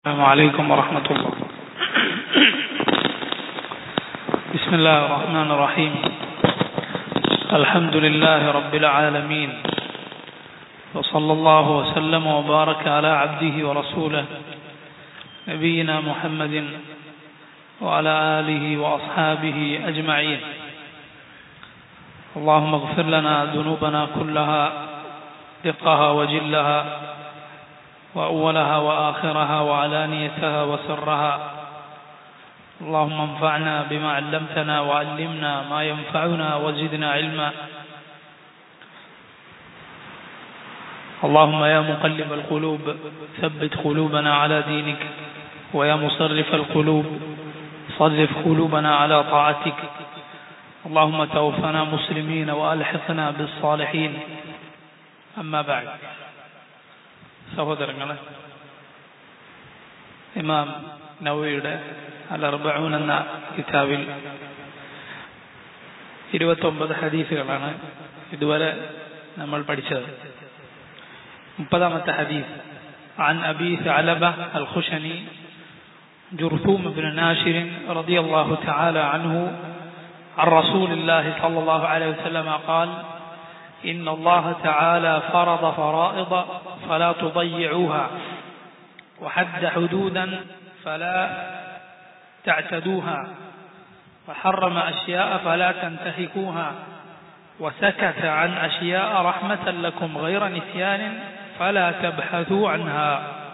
السلام عليكم ورحمة الله بسم الله الرحمن الرحيم الحمد لله رب العالمين وصلى الله وسلم وبارك على عبده ورسوله نبينا محمد وعلى آله وأصحابه أجمعين اللهم اغفر لنا ذنوبنا كلها دقها وجلها وأولها وآخرها وعلانيتها وسرها اللهم انفعنا بما علمتنا وعلمنا ما ينفعنا وزدنا علما اللهم يا مقلب القلوب ثبت قلوبنا على دينك ويا مصرف القلوب صرف قلوبنا على طاعتك اللهم توفنا مسلمين وألحقنا بالصالحين أما بعد സഹോദരങ്ങളെ ഇമാം നവയുടെ അൽ അർബഊൻ എന്ന കിതാബിൽ ഇരുപത്തൊമ്പത് ഹദീസുകളാണ് ഇതുവരെ നമ്മൾ പഠിച്ചത് മുപ്പതാമത്തെ ഹദീസ് عن أبي ثعلبة الخشني جرثوم بن ناشر رضي الله تعالى عنه عن رسول الله صلى الله عليه وسلم قال إن الله تعالى فرض فرائض فلا تضيعوها وحد حدودا فلا تعتدوها وحرم أشياء فلا تنتهكوها وسكت عن أشياء رحمة لكم غير نسيان فلا تبحثوا عنها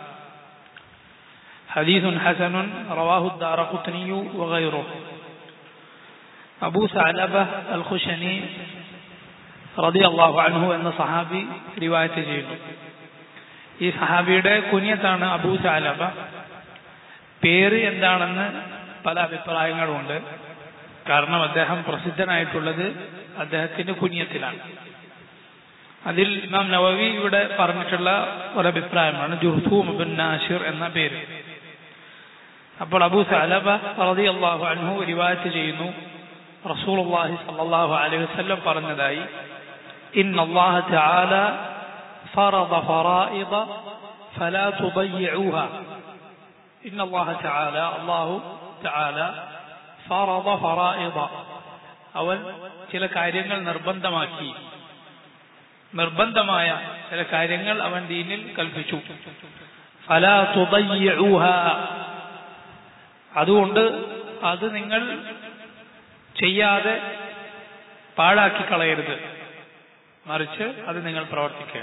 حديث حسن رواه الدار قطني وغيره أبو ثعلبة الخشني റതി അള്ളാഹു അൻഹു എന്ന സഹാബി റിവായത്ത് ചെയ്യുന്നു ഈ സഹാബിയുടെ കുനിയത്താണ് അബൂ സാലബ പേര് എന്താണെന്ന് പല അഭിപ്രായങ്ങളുമുണ്ട് കാരണം അദ്ദേഹം പ്രസിദ്ധനായിട്ടുള്ളത് അദ്ദേഹത്തിന്റെ കുനിയത്തിലാണ് അതിൽ ഇമാം നവവി ഇവിടെ പറഞ്ഞിട്ടുള്ള ഒരഭിപ്രായമാണ് ജുർഹൂം ബിൻ നാഷിർ എന്ന പേര് അപ്പോൾ അബൂ സാലബ റതി അള്ളാഹു അൻഹു റിവായത്ത് ചെയ്യുന്നു റസൂൽ അള്ളാഹി സല്ലാഹു അലൈഹി വസ്ല്ലം പറഞ്ഞതായി إن الله تعالى فرض فرائض فلا تضيعوها إن الله تعالى الله تعالى فرض فرائض അവൻ ചില കാര്യങ്ങൾ നിർബന്ധമാക്കി നിർബന്ധമായ ചില കാര്യങ്ങൾ അവൻ ദീനിൽ കൽപ്പിച്ചു ഫലാ തുദയ്യൂഹ അതുകൊണ്ട് അത് നിങ്ങൾ ചെയ്യാതെ പാഴാക്കി കളയരുത് മറിച്ച് അത് നിങ്ങൾ പ്രവർത്തിക്കുക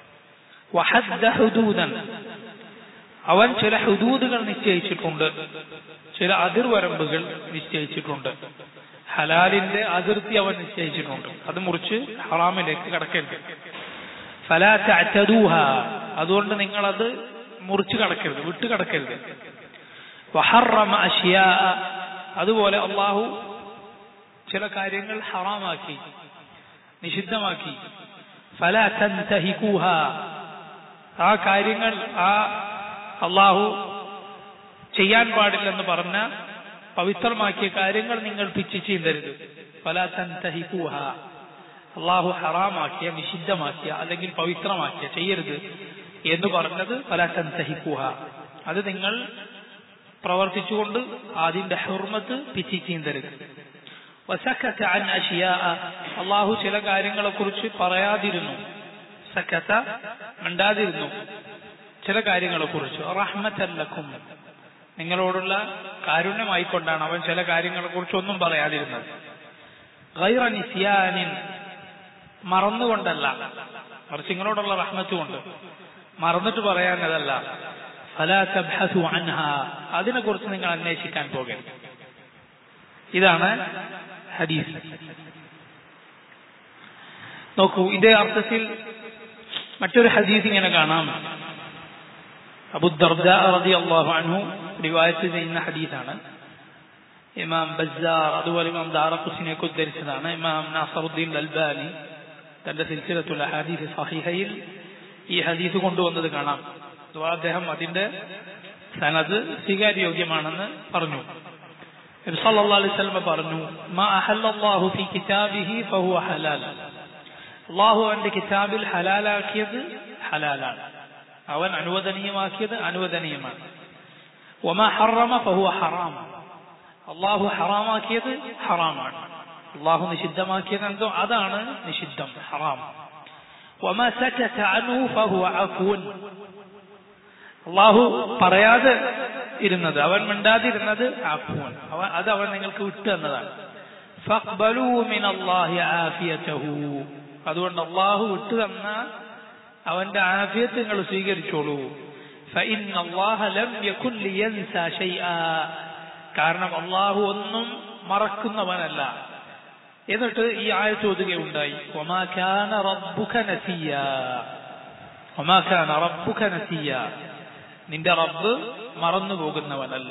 ഹുദൂദൻ അവൻ ചില ഹുദൂദുകൾ നിശ്ചയിച്ചിട്ടുണ്ട് ചില അതിർവരമ്പുകൾ നിശ്ചയിച്ചിട്ടുണ്ട് ഹലാലിന്റെ അതിർത്തി അവൻ നിശ്ചയിച്ചിട്ടുണ്ട് അത് മുറിച്ച് ഹറാമിലേക്ക് കടക്കരുത് ഫലാറ്റൂഹ അതുകൊണ്ട് നിങ്ങളത് മുറിച്ച് കടക്കരുത് വിട്ട് കടക്കരുത് വഹറമ അഷിയ അതുപോലെ അള്ളാഹു ചില കാര്യങ്ങൾ ഹറാമാക്കി നിഷിദ്ധമാക്കി ഫല തൻതഹിക്കൂഹ ആ കാര്യങ്ങൾ ആ അള്ളാഹു ചെയ്യാൻ പാടില്ലെന്ന് പറഞ്ഞ പവിത്രമാക്കിയ കാര്യങ്ങൾ നിങ്ങൾ പിച്ച് ചെയ്തരുത് ഫല തൻതഹിക്കൂഹ അള്ളാഹു ഹറാമാക്കിയ നിഷിദ്ധമാക്കിയ അല്ലെങ്കിൽ പവിത്രമാക്കിയ ചെയ്യരുത് എന്ന് പറഞ്ഞത് ഫല തൻതഹിക്കൂഹ അത് നിങ്ങൾ പ്രവർത്തിച്ചുകൊണ്ട് അതിന്റെ ഹുർമത്ത് പിച്ച് ചെയ്തരുത് വസക്കത്ത അൻ അഷിയാ അള്ളാഹു ചില കാര്യങ്ങളെ കുറിച്ച് പറയാതിരുന്നു സക്കത്ത മിണ്ടാതിരുന്നു ചില കാര്യങ്ങളെ കുറിച്ച് റഹ്മത്തല്ലക്കും നിങ്ങളോടുള്ള കാരുണ്യമായിക്കൊണ്ടാണ് അവൻ ചില കാര്യങ്ങളെ കുറിച്ച് ഒന്നും പറയാതിരുന്നത് ഗൈറ നിസിയാനിൻ മറന്നുകൊണ്ടല്ല മറിച്ച് നിങ്ങളോടുള്ള റഹ്മത്ത് കൊണ്ട് മറന്നിട്ട് പറയാനതല്ല ഫലാ തബ്ഹസു അൻഹ അതിനെ കുറിച്ച് നിങ്ങൾ അന്വേഷിക്കാൻ പോകരുത് ഇതാണ് ഹദീസ് നോക്കൂ ഇതേ അർത്ഥത്തിൽ മറ്റൊരു ഹദീസ് ഇങ്ങനെ കാണാം അബുദർദ റതി അള്ളാഹു അൻഹു റിവായത്ത് ചെയ്യുന്ന ഹദീസാണ് ഇമാം ബസാർ അതുപോലെ ഇമാം ദാറഖുസിനെയൊക്കെ ഉദ്ധരിച്ചതാണ് ഇമാം നാസറുദ്ദീൻ അൽബാനി തന്റെ സിൽസിലത്തുള്ള ഹദീസ് സഹിഹയിൽ ഈ ഹദീസ് കൊണ്ടുവന്നത് കാണാം അദ്ദേഹം അതിന്റെ സനത് സ്വീകാര്യോഗ്യമാണെന്ന് പറഞ്ഞു നബി സല്ലല്ലാഹു അലൈഹി വസല്ലം പറഞ്ഞു മാ അഹല്ലല്ലാഹു ഫീ കിതാബിഹി ഫഹുവ ഹലാൽ അള്ളാഹു അവന്റെ കിതാബിൽ ഹലാലാക്കിയത് ഹലാലാണ് അവൻ അനുവദനീയമാക്കിയത് അനുവദനീയമാണ് وما حرم فهو حرام അള്ളാഹു ഹറാമാക്കിയത് ഹറാമാണ് അള്ളാഹു നിഷിദ്ധമാക്കിയത് എന്തോ അതാണ് നിഷിദ്ധം ഹറാം وما سكت عنه فهو عفو അള്ളാഹു പറയാതെ ഇരുന്നത് അവൻ മിണ്ടാതിരുന്നത് ആഫുവൻ അവൻ അത് അവൻ നിങ്ങൾക്ക് വിട്ടു തന്നതാണ് ഫഖ്ബലൂ മിൻ അല്ലാഹി ആഫിയതഹു അതുകൊണ്ട് അള്ളാഹു വിട്ടു തന്ന അവന്റെ ആഫിയത്ത് നിങ്ങൾ സ്വീകരിച്ചോളൂ فإن الله لم يكن لينسى شيئا കാരണം അള്ളാഹു ഒന്നും മറക്കുന്നവനല്ല എന്നിട്ട് ഈ ആയ ചോദിക്കുകയുണ്ടായി ഒമാ കാന റബ്ബുക നസിയ ഒമാ കാന റബ്ബുക നസിയ നിന്റെ റബ്ബ് മറന്നു പോകുന്നവനല്ല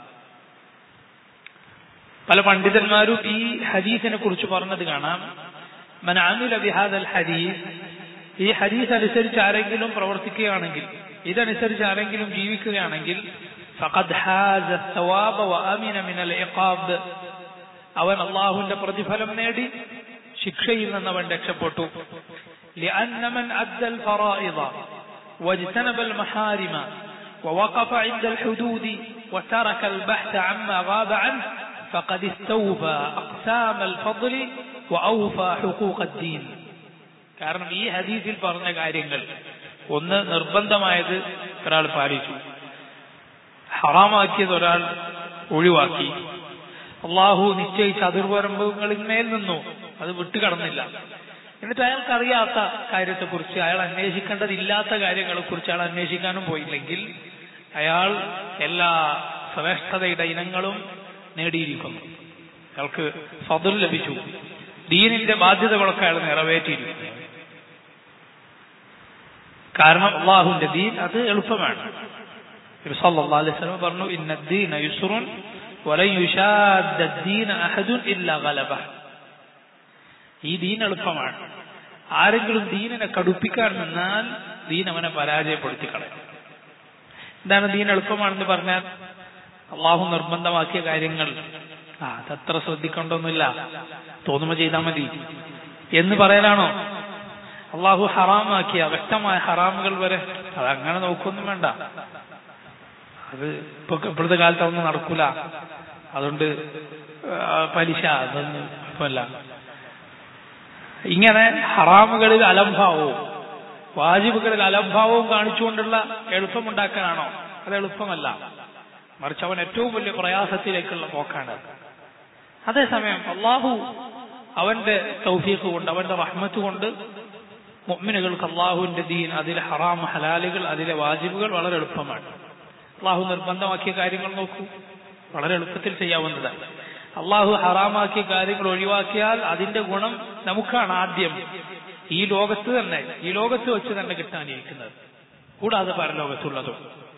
പല പണ്ഡിതന്മാരും ഈ ഹദീസിനെ കുറിച്ച് പറഞ്ഞത് കാണാം മൻ അമില ബിഹാദൽ ഹദീസ് ഈ ഹദീസ് അനുസരിച്ച് ആരെങ്കിലും പ്രവർത്തിക്കുകയാണെങ്കിൽ ഇതനുസരിച്ച് ആരെങ്കിലും ജീവിക്കുകയാണെങ്കിൽ ഫഖദ് ഹാസ الثواب وامن من العقاب അവൻ അള്ളാഹുവിന്റെ പ്രതിഫലം നേടി ശിക്ഷയിൽ നിന്ന് അവൻ രക്ഷപ്പെട്ടു لأن من أدى الفرائض واجتنب المحارم ووقف عند الحدود وترك البحث عما غاب عنه فقد استوفى أقسام الفضل وأوفى حقوق الدين കാരണം ഈ ഹദീസിൽ പറഞ്ഞ കാര്യങ്ങൾ ഒന്ന് നിർബന്ധമായത് ഒരാൾ പാലിച്ചു ഹറാമാക്കിയത് ഒരാൾ ഒഴിവാക്കി അള്ളാഹു നിശ്ചയിച്ച അതിർവരമ്പുകളിൽ മേൽ നിന്നു അത് വിട്ടുകടന്നില്ല എന്നിട്ട് അയാൾക്ക് അറിയാത്ത കാര്യത്തെക്കുറിച്ച് അയാൾ അന്വേഷിക്കേണ്ടതില്ലാത്ത കാര്യങ്ങളെക്കുറിച്ച് അയാൾ അന്വേഷിക്കാനും പോയില്ലെങ്കിൽ അയാൾ എല്ലാ ശ്രേഷ്ഠതയുടെ ഇനങ്ങളും നേടിയിരിക്കുന്നു അയാൾക്ക് ഫതുൽ ലഭിച്ചു ദീനിന്റെ ബാധ്യതകളൊക്കെ അയാൾ നിറവേറ്റിയിരിക്കുന്നു കാരണം അള്ളാഹുവിന്റെ ദീൻ അത് എളുപ്പമാണ് സല്ലല്ലാഹു അലൈഹി വസല്ലം പറഞ്ഞു ഇന്ന ദീന യുസ്റുൻ വലൻ യുശാദ്ദ ദീന അഹദുൻ ഇല്ലാ ഗലബ ഈ ദീൻ എളുപ്പമാണ് ആരെങ്കിലും ദീനിനെ കടുപ്പിക്കാൻ നിന്നാൽ ദീൻ അവനെ പരാജയപ്പെടുത്തി കളയും എന്താണ് ദീൻ എളുപ്പമാണെന്ന് പറഞ്ഞാൽ അള്ളാഹു നിർബന്ധമാക്കിയ കാര്യങ്ങൾ ആ അതത്ര ശ്രദ്ധിക്കേണ്ടൊന്നുമില്ല തോന്നുമ്പോ ചെയ്താൽ മതി എന്ന് പറയാനാണോ അള്ളാഹു ഹറാമാക്കിയ വ്യക്തമായ ഹറാമുകൾ വരെ അതങ്ങനെ നോക്കൊന്നും വേണ്ട അത് ഇപ്പൊ ഇപ്പോഴത്തെ കാലത്ത് അതൊന്നും നടക്കൂല അതുകൊണ്ട് പലിശ അതൊന്നും കുഴപ്പമില്ല ഇങ്ങനെ ഹറാമുകളിൽ അലംഭാവവും വാജിബുകളിൽ അലംഭാവവും കാണിച്ചുകൊണ്ടുള്ള എളുപ്പമുണ്ടാക്കാനാണോ അത് എളുപ്പമല്ല മറിച്ച് അവൻ ഏറ്റവും വലിയ പ്രയാസത്തിലേക്കുള്ള പോക്കാണ് അതേസമയം അള്ളാഹു അവന്റെ തൗഫീഖ് കൊണ്ട് അവന്റെ റഹ്മത്ത് കൊണ്ട് മുഅ്മിനുകൾക്ക് അള്ളാഹുവിന്റെ ദീൻ അതിലെ ഹറാം ഹലാലുകൾ അതിലെ വാജിബുകൾ വളരെ എളുപ്പമാണ് അള്ളാഹു നിർബന്ധമാക്കിയ കാര്യങ്ങൾ നോക്കൂ വളരെ എളുപ്പത്തിൽ ചെയ്യാവുന്നതാണ് അള്ളാഹു ഹറാമാക്കിയ കാര്യങ്ങൾ ഒഴിവാക്കിയാൽ അതിന്റെ ഗുണം നമുക്കാണ് ആദ്യം ഈ ലോകത്ത് തന്നെ ഈ ലോകത്ത് വെച്ച് തന്നെ കിട്ടാനിരിക്കുന്നത് കൂടാതെ പരലോകത്തുള്ളതും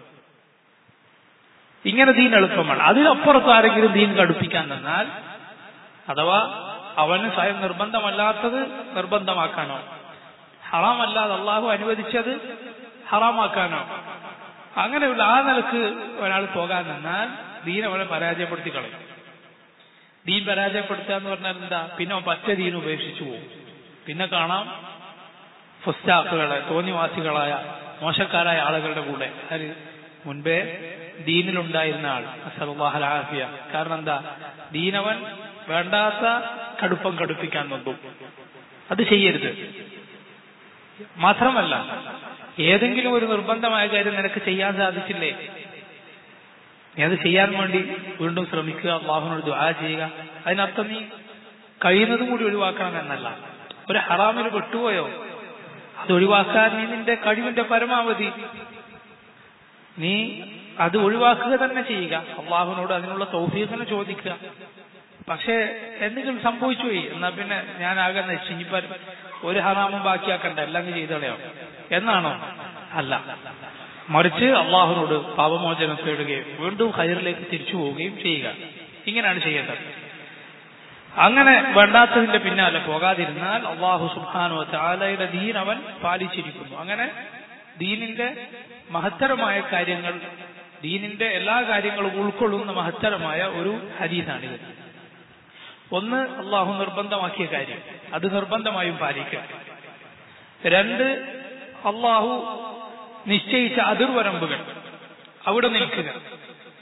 ഇങ്ങനെ ദീൻ എളുപ്പമാണ് അതിനപ്പുറത്ത് ആരെങ്കിലും ദീൻ കടുപ്പിക്കാൻ നിന്നാൽ അഥവാ അവന് സ്വയം നിർബന്ധമല്ലാത്തത് നിർബന്ധമാക്കാനോ ഹറാമല്ലാതെ അള്ളാഹു അനുവദിച്ചത് ഹറാമാക്കാനോ അങ്ങനെയുള്ള ആ നിലക്ക് ഒരാൾ പോകാൻ നിന്നാൽ ദീൻ അവനെ പരാജയപ്പെടുത്തി കളയും ദീൻ പരാജയപ്പെടുത്തുക എന്ന് പറഞ്ഞാൽ എന്താ പിന്നെ പറ്റ ദീൻ ഉപേക്ഷിച്ചു പോകും പിന്നെ കാണാം ഫുസ്റ്റാക്കുകളെ തോന്നിവാസികളായ മോശക്കാരായ ആളുകളുടെ കൂടെ അത് മുൻപേ ദീനിലുണ്ടായിരുന്ന ആൾ അസലാഫിയ കാരണം എന്താ ദീനവൻ വേണ്ടാത്ത കടുപ്പം കടുപ്പിക്കാൻ നോക്കും അത് ചെയ്യരുത് മാത്രമല്ല ഏതെങ്കിലും ഒരു നിർബന്ധമായ കാര്യം നിനക്ക് ചെയ്യാൻ സാധിച്ചില്ലേ നീ അത് ചെയ്യാൻ വേണ്ടി വീണ്ടും ശ്രമിക്കുക അള്ളാഹുനോട് ദുആ ചെയ്യുക അതിനർത്ഥം നീ കഴിയുന്നതും കൂടി ഒഴിവാക്കണം എന്നല്ല ഒരു ഹറാമിൽ പെട്ടുപോയോ അത് ഒഴിവാക്കാൻ നീ നിന്റെ കഴിവിന്റെ പരമാവധി നീ അത് ഒഴിവാക്കുക തന്നെ ചെയ്യുക അള്ളാഹുവിനോട് അതിനുള്ള തൗഫീഖിനെ ചോദിക്കുക പക്ഷേ എന്തെങ്കിലും സംഭവിച്ചു പോയി എന്നാ പിന്നെ ഞാൻ ആകെ നശിഞ്ഞിപ്പ ഒരു ഹറാമും ബാക്കിയാക്കണ്ട എല്ലാം ചെയ്തളയോ എന്നാണോ അല്ല മറിച്ച് അള്ളാഹുനോട് പാപമോചനം തേടുകയും വീണ്ടും ഹൈറിലേക്ക് തിരിച്ചു പോവുകയും ചെയ്യുക ഇങ്ങനെയാണ് ചെയ്യേണ്ടത് അങ്ങനെ വേണ്ടാത്തതിന്റെ പിന്നാലെ പോകാതിരുന്നാൽ അള്ളാഹു സുബാനോ ചാലയുടെ ദീൻ അവൻ പാലിച്ചിരിക്കുന്നു അങ്ങനെ ദീനിന്റെ മഹത്തരമായ കാര്യങ്ങൾ ദീനിന്റെ എല്ലാ കാര്യങ്ങളും ഉൾക്കൊള്ളുന്ന മഹത്തരമായ ഒരു ഹദീസാണിത് ഒന്ന് അള്ളാഹു നിർബന്ധമാക്കിയ കാര്യം അത് നിർബന്ധമായും പാലിക്കുക രണ്ട് അള്ളാഹു നിശ്ചയിച്ച അതിർവരമ്പുകൾ അവിടെ നിൽക്കുക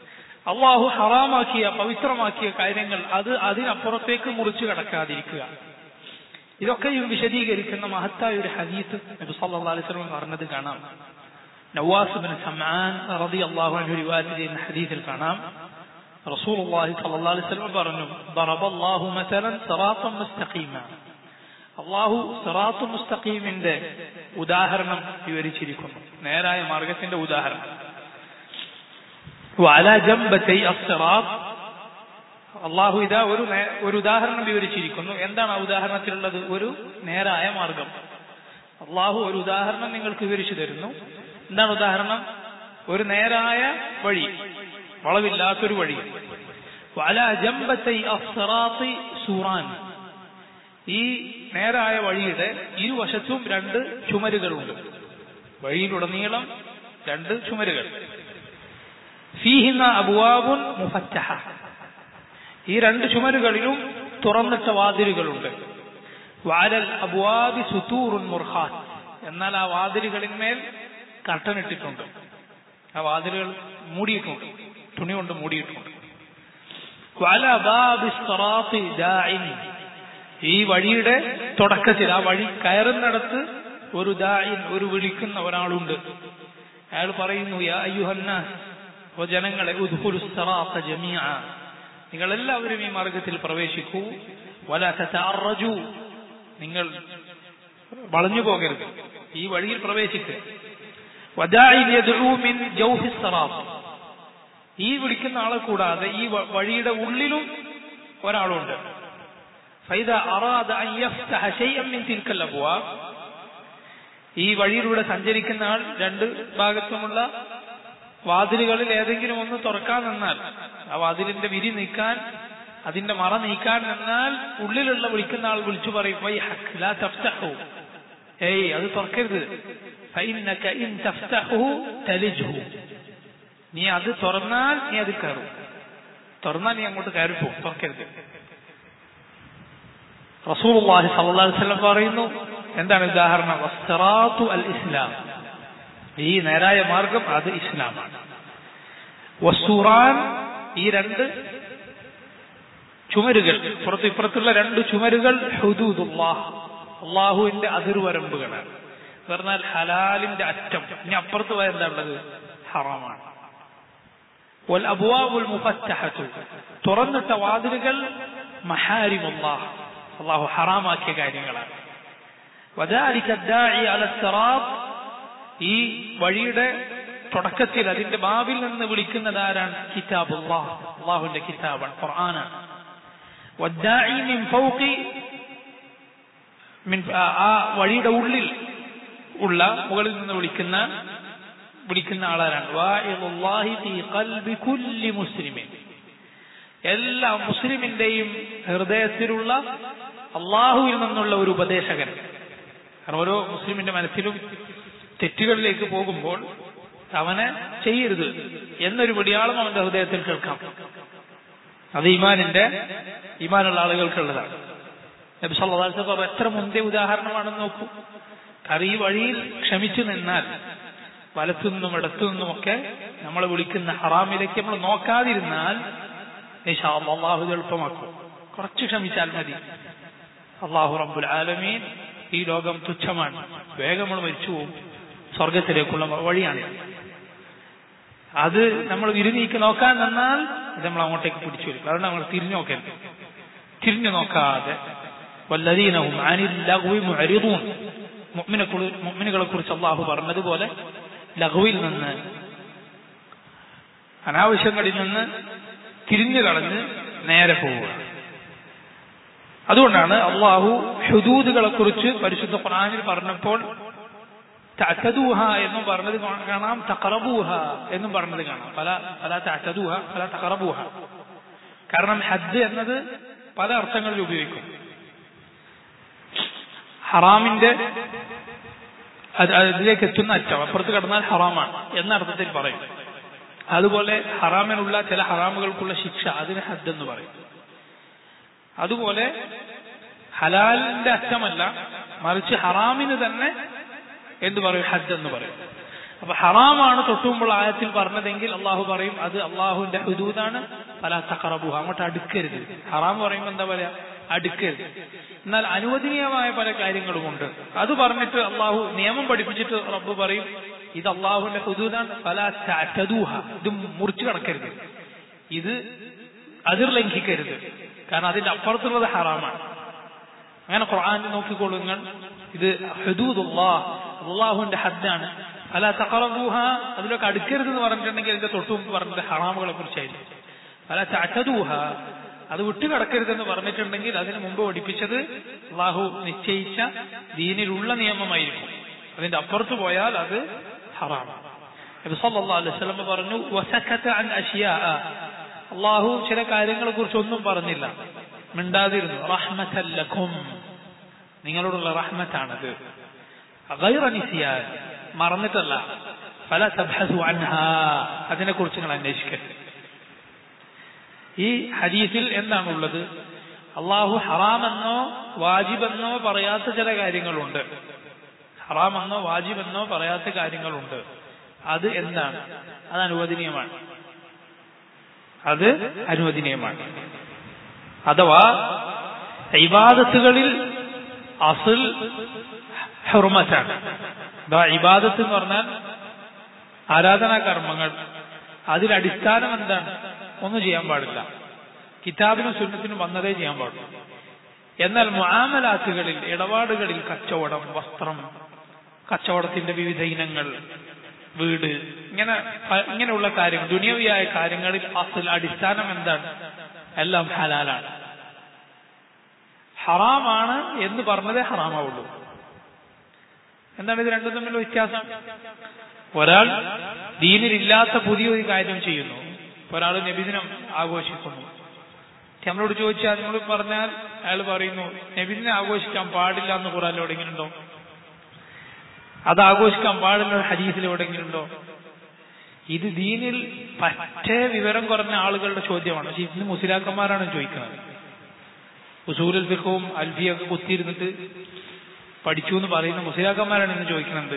അള്ളാഹു ഹറാമാക്കിയ പവിത്രമാക്കിയ കാര്യങ്ങൾ അത് അതിനപ്പുറത്തേക്ക് മുറിച്ചു കടക്കാതിരിക്കുക ഇതൊക്കെയും വിശദീകരിക്കുന്ന മഹത്തായ ഒരു ഹദീത്ത് നബി സല്ലല്ലാഹു അലൈഹി വസല്ലം പറഞ്ഞത് കാണാം നവാസ് ബിൻ സമ്ആൻ റളിയല്ലാഹു അൻഹു റിവായത്ത് ചെയ്യുന്ന ഹദീസിൽ കാണാം റസൂലുള്ളാഹി സ്വല്ലല്ലാഹു അലൈഹി വസല്ലം പറഞ്ഞു ضربallahu مثلا صراطا مستقيما അള്ളാഹു സിറാത്തു മുസ്തഖീമിന്റെ ഉദാഹരണം വിവരിച്ചിരിക്കുന്നു നേരായ മാർഗത്തിന്റെ ഉദാഹരണം وعلى جنبتي الصراط അള്ളാഹു ഇതാ ഒരു ഒരു ഉദാഹരണം വിവരിച്ചിരിക്കുന്നു എന്താണ് ആ ഉദാഹരണത്തിലുള്ളത് ഒരു നേരായ മാർഗം അള്ളാഹു ഒരു ഉദാഹരണം നിങ്ങൾക്ക് വിവരിച്ചു തരുന്നു എന്താണ് ഉദാഹരണം ഒരു നേരായ വഴി വളവില്ലാത്തൊരു വഴി വല ജമ്പത്തൈ അസ്റാത്തി സൂറാൻ ഈ നേരായ വഴിയുടെ ഇരുവശത്തും രണ്ട് ചുമരുകളുണ്ട് വഴിയിലുടനീളം രണ്ട് ചുമരുകൾ ഫീഹിന്ന അബുവാബുൻ മുഫറ്റഹ ഈ രണ്ട് ചുമരുകളിലും തുറന്നിട്ട വാതിലുകളുണ്ട് വാലൽ അബുവാബി സുത്തൂറുൻ മുർഹാൻ എന്നാൽ ആ വാതിലുകളിന്മേൽ കർട്ടനിട്ടിട്ടുണ്ട് ആ വാതിലുകൾ മൂടിയിട്ടുണ്ട് തുണി കൊണ്ട് മൂടിയിട്ടുണ്ട് വല ബാബി സ്റാത്തി ദാഇൻ ഈ വഴിയുടെ തുടക്കത്തിൽ ആ വഴി കയറുന്നിടത്ത് ഒരു ദായിൻ ഒരു വിളിക്കുന്ന ഒരാളുണ്ട് അയാൾ പറയുന്നു യാ അയ്യുഹന്നാസ് ഓ ജനങ്ങളെ ഉദ്ഹുലു സ്റാത്ത ജമീഅ നിങ്ങൾ എല്ലാവരും ഈ മാർഗത്തിൽ പ്രവേശിക്കൂ വല തതഅറജു നിങ്ങൾ വളഞ്ഞു പോകരുത് ഈ വഴിയിൽ പ്രവേശിക്കുക വദാഇൻ യദ്ഉ മിൻ ജൗഫി സ്റാത്ത് ഈ വിളിക്കുന്ന ആളെ കൂടാതെ ഈ വഴിയുടെ ഉള്ളിലും ഒരാളുണ്ട് فإذا أراد أن يفتح شيئا من تلك الأبواب ഈ വഴിയിലൂടെ സഞ്ചരിക്കുന്ന ആൾ രണ്ട് ഭാഗത്തുമുള്ള വാതിലുകളിൽ ഏതെങ്കിലും ഒന്ന് തുറക്കാൻ നിന്നാൽ ആ വാതിലിന്റെ വിരി നീക്കാൻ അതിന്റെ മറ നീക്കാൻ നിന്നാൽ ഉള്ളിലുള്ള വിളിക്കുന്ന ആൾ വിളിച്ചു പറയും വൈ ഹക്ക് ലാ തഫ്തഹു ഏയ് അത് തുറക്കരുത് ഫഇന്നക ഇൻ തഫ്തഹു തലിജ്ഹു നീ അത് തുറന്നാൽ നീ അതിൽ കയറും തുറന്നാൽ നീ അങ്ങോട്ട് കയറി പോകും തുറക്കരുത് റസൂലുള്ളാഹി സ്വല്ലല്ലാഹു അലൈഹി വസല്ലം പറയുന്നു എന്താണ് ഉദാഹരണം വസ്സറാത്തു അൽ ഇസ്ലാം ഈ നേരായ മാർഗം അത് ഇസ്ലാമാണ് വസ്സൂറാൻ ഈ രണ്ട് ചുമരുകൾ പുറത്ത് ഇപ്പുറത്തുള്ള രണ്ട് ചുമരുകൾ ഹുദൂദുല്ലാഹ് അള്ളാഹുവിന്റെ അതിർവരമ്പുകളാണ് പറഞ്ഞാൽ ഹലാലിന്റെ അറ്റം ഇനി അപ്പുറത്ത് പോയ എന്താ ഉള്ളത് ഹറാമാണ് വൽ അബുവാബുൽ മുഫത്തഹത്തു തുറന്നിട്ട വാതിലുകൾ മഹാരിമുല്ലാഹ് അള്ളാഹു ഹറാമാക്കിയ കാര്യങ്ങളാണ് وذلك الداعي على الصراط ഈ വഴിയുടെ തുടക്കത്തിൽ അതിന്റെ ബാബിൽ നിന്ന് വിളിക്കുന്നത് ആരാണ് കിതാബ് അള്ളാഹ് അള്ളാഹുവിന്റെ കിതാബാണ് ഖുർആനാണ് والداعي من فوق من ആ വഴിയുടെ ഉള്ളിൽ ഉള്ള മുകളിൽ നിന്ന് വിളിക്കുന്ന വിളിക്കുന്ന ആളാരാണ് വാഇദുല്ലാഹി ഫീ ഖൽബി കുല്ലി മുസ്ലിമിൻ എല്ലാ മുസ്ലിമിന്റെയും ഹൃദയത്തിലുള്ള അള്ളാഹുവിൽ നിന്നുള്ള ഒരു ഉപദേശകൻ കാരണം ഓരോ മുസ്ലിമിന്റെ മനസ്സിലും തെറ്റുകളിലേക്ക് പോകുമ്പോൾ അവനെ ചെയ്യരുത് എന്നൊരു പിടിയാളം അവന്റെ ഹൃദയത്തിൽ കേൾക്കാം അത് ഈമാനിന്റെ ഈമാനുള്ള ആളുകൾക്കുള്ളതാണ് നബി സല്ലല്ലാഹു അലൈഹി വസല്ലം എത്ര മുന്തിയ ഉദാഹരണമാണെന്ന് നോക്കൂ കാരണം ഈ വഴിയിൽ ക്ഷമിച്ചു നിന്നാൽ വലത്തുനിന്നും ഇടത്തുനിന്നുമൊക്കെ നമ്മളെ വിളിക്കുന്ന ഹറാമിലേക്ക് നമ്മൾ നോക്കാതിരുന്നാൽ അള്ളാഹു ഇത് എളുപ്പമാക്കും കുറച്ച് ക്ഷമിച്ചാൽ മതി അള്ളാഹു റബ്ബുൽ ആലമീൻ ഈ ലോകം തുച്ഛമാണ് വേഗം നമ്മൾ മരിച്ചു പോകും സ്വർഗത്തിലേക്കുള്ള വഴിയാണ് അത് നമ്മൾ വിരുനീക്ക് നോക്കാൻ നിന്നാൽ അത് നമ്മൾ അങ്ങോട്ടേക്ക് പിടിച്ചു വരും കാരണം നമ്മൾ തിരിഞ്ഞു നോക്കരുത് തിരിഞ്ഞു നോക്കാതെ വല്ലതീനവും മുഅ്മിനുകളെ കുറിച്ച് അള്ളാഹു പറഞ്ഞതുപോലെ ലഘുവിൽ നിന്ന് അനാവശ്യങ്ങളിൽ നിന്ന് തിരിഞ്ഞു കളഞ്ഞ് നേരെ പോവുക അതുകൊണ്ടാണ് അള്ളാഹു ഹുദൂദുകളെ കുറിച്ച് പരിശുദ്ധ ഖുർആനിൽ പറഞ്ഞപ്പോൾ തഅതദൂഹ എന്നും പറഞ്ഞത് കാണാം തഖറബൂഹ എന്നും പറഞ്ഞത് കാണാം പല പല തഅതദൂഹ പല തഖറബൂഹ കാരണം ഹജ്ജ് എന്നത് പല അർത്ഥങ്ങളിൽ ഉപയോഗിക്കും ഹറാമിന്റെ അതിലേക്ക് എത്തുന്ന അറ്റം അപ്പുറത്ത് കടന്നാൽ ഹറാമാണ് എന്ന അർത്ഥത്തിൽ പറയും അതുപോലെ ഹറാമിനുള്ള ചില ഹറാമുകൾക്കുള്ള ശിക്ഷ അതിന് ഹദ് എന്ന് പറയും അതുപോലെ ഹലാലിന്റെ അറ്റമല്ല മറിച്ച് ഹറാമിന് തന്നെ എന്ത് പറയും ഹദ് എന്ന് പറയും അപ്പൊ ഹറാമാണ് തൊട്ടുമുമ്പുള്ള ആയത്തിൽ പറഞ്ഞതെങ്കിൽ അള്ളാഹു പറയും അത് അള്ളാഹുവിന്റെ ഹുദൂദാണ് പല തക്കറബു അങ്ങോട്ട് അടുക്കരുത് ഹറാം പറയുമ്പോൾ എന്താ പറയാ അടുക്കരുത് എന്നാൽ അനുവദനീയമായ പല കാര്യങ്ങളുമുണ്ട് അത് പറഞ്ഞിട്ട് അള്ളാഹു നിയമം പഠിപ്പിച്ചിട്ട് റബ്ബ് പറയും ഇത് അള്ളാഹുവിന്റെ ഹുദൂദാണ് പല ചതൂഹ ഇത് മുറിച്ചു കടക്കരുത് ഇത് അതിർ ലംഘിക്കരുത് കാരണം അതിന്റെ അപ്പുറത്തുള്ളത് ഹറാമാണ് അങ്ങനെ ഖുർആാനിൽ നോക്കിക്കോളൂ നിങ്ങൾ ഇത് ഹുദൂദുല്ലാഹ് അള്ളാഹുവിന്റെ ഹദ്ദാണ് അല്ല തക്കറബൂഹ അതിലൊക്കെ അടുക്കരുത് എന്ന് പറഞ്ഞിട്ടുണ്ടെങ്കിൽ അതിന്റെ തൊട്ടു മുമ്പ് പറഞ്ഞത് ഹറാമുകളെ കുറിച്ചായിരുന്നു അല്ല ചതൂഹ അത് വിട്ടുകിടക്കരുതെന്ന് പറഞ്ഞിട്ടുണ്ടെങ്കിൽ അതിന് മുമ്പ് പഠിപ്പിച്ചത് അള്ളാഹു നിശ്ചയിച്ച ദീനിലുള്ള നിയമമായിരിക്കും അതിന്റെ അപ്പുറത്ത് പോയാൽ അത് ഹറാമാണ് നബി സല്ലല്ലാഹു അലൈഹി വസല്ലം പറഞ്ഞു വസക്കത അൻ അഷിയാ അള്ളാഹു ചില കാര്യങ്ങളെ കുറിച്ച് ഒന്നും പറഞ്ഞില്ല മിണ്ടാതിരുന്നു റഹ്മത്തല്ലഖും നിങ്ങളോടുള്ള റഹ്മത്താണത് ഗൈറ നിസിയാൻ മറന്നിട്ടല്ല ഫല തബ്ഹസു അൻഹാ അതിനെക്കുറിച്ച് നിങ്ങൾ അന്വേഷിക്കരുത് ഈ ഹദീസിൽ എന്താണുള്ളത് അള്ളാഹു ഹറാമെന്നോ വാജിബെന്നോ പറയാത്ത ചില കാര്യങ്ങളുണ്ട് ഹറാമെന്നോ വാജിബെന്നോ പറയാത്ത കാര്യങ്ങളുണ്ട് അത് എന്താണ് അത് അനുവദനീയമാണ് അത് അനുവദനീയമാണ് അഥവാ ഇബാദത്തുകളിൽ അസുൽ ഹുർമത്താണ് അഥവാ ഇബാദത്ത് എന്ന് പറഞ്ഞാൽ ആരാധനാ കർമ്മങ്ങൾ അതിലടിസ്ഥാനം എന്താണ് ഒന്നും ചെയ്യാൻ പാടില്ല കിതാബിനും സുന്നത്തിനും വന്നതേ ചെയ്യാൻ പാടുള്ളൂ എന്നാൽ മുആമലാത്തുകളിൽ ഇടപാടുകളിൽ കച്ചവടം വസ്ത്രം കച്ചവടത്തിന്റെ വിവിധ ഇനങ്ങൾ വീട് ഇങ്ങനെ പ- ഇങ്ങനെയുള്ള കാര്യങ്ങൾ ദുനിയവിയായ കാര്യങ്ങളിൽ അസൽ അടിസ്ഥാനം എന്താണ് എല്ലാം ഹലാലാണ് ഹറാമാണ് എന്ന് പറഞ്ഞതേ ഹറാമാവുള്ളൂ എന്താണ് ഇത് രണ്ടും തമ്മിലുള്ള വ്യത്യാസം ഒരാൾ ദീനിലില്ലാത്ത പുതിയൊരു കാര്യം ചെയ്യുന്നു ഒരാൾ നബിദിനം ആഘോഷിക്കുന്നു നമ്മളോട് ചോദിച്ചാൽ നമ്മൾ പറഞ്ഞാൽ അയാൾ പറയുന്നു നബിദിനെ ആഘോഷിക്കാൻ പാടില്ല എന്ന് ഖുറാൻ എവിടെയെങ്കിലും ഉണ്ടോ അത് ആഘോഷിക്കാൻ പാടില്ല ഹദീസിൽ എവിടെയെങ്കിലും ഉണ്ടോ ഇത് ദീനിൽ പറ്റേ വിവരം കുറഞ്ഞ ആളുകളുടെ ചോദ്യമാണ് പക്ഷെ ഇന്ന് മുസ്ലിയാക്കന്മാരാണ് ചോദിക്കുന്നത് ഉസൂലുൽ ഫിഖും അൽഫിയൊക്കെ കുത്തിയിരുന്നിട്ട് പഠിച്ചു എന്ന് പറയുന്ന മുസ്ലിയാക്കന്മാരാണ് ഇന്ന് ചോദിക്കുന്നത്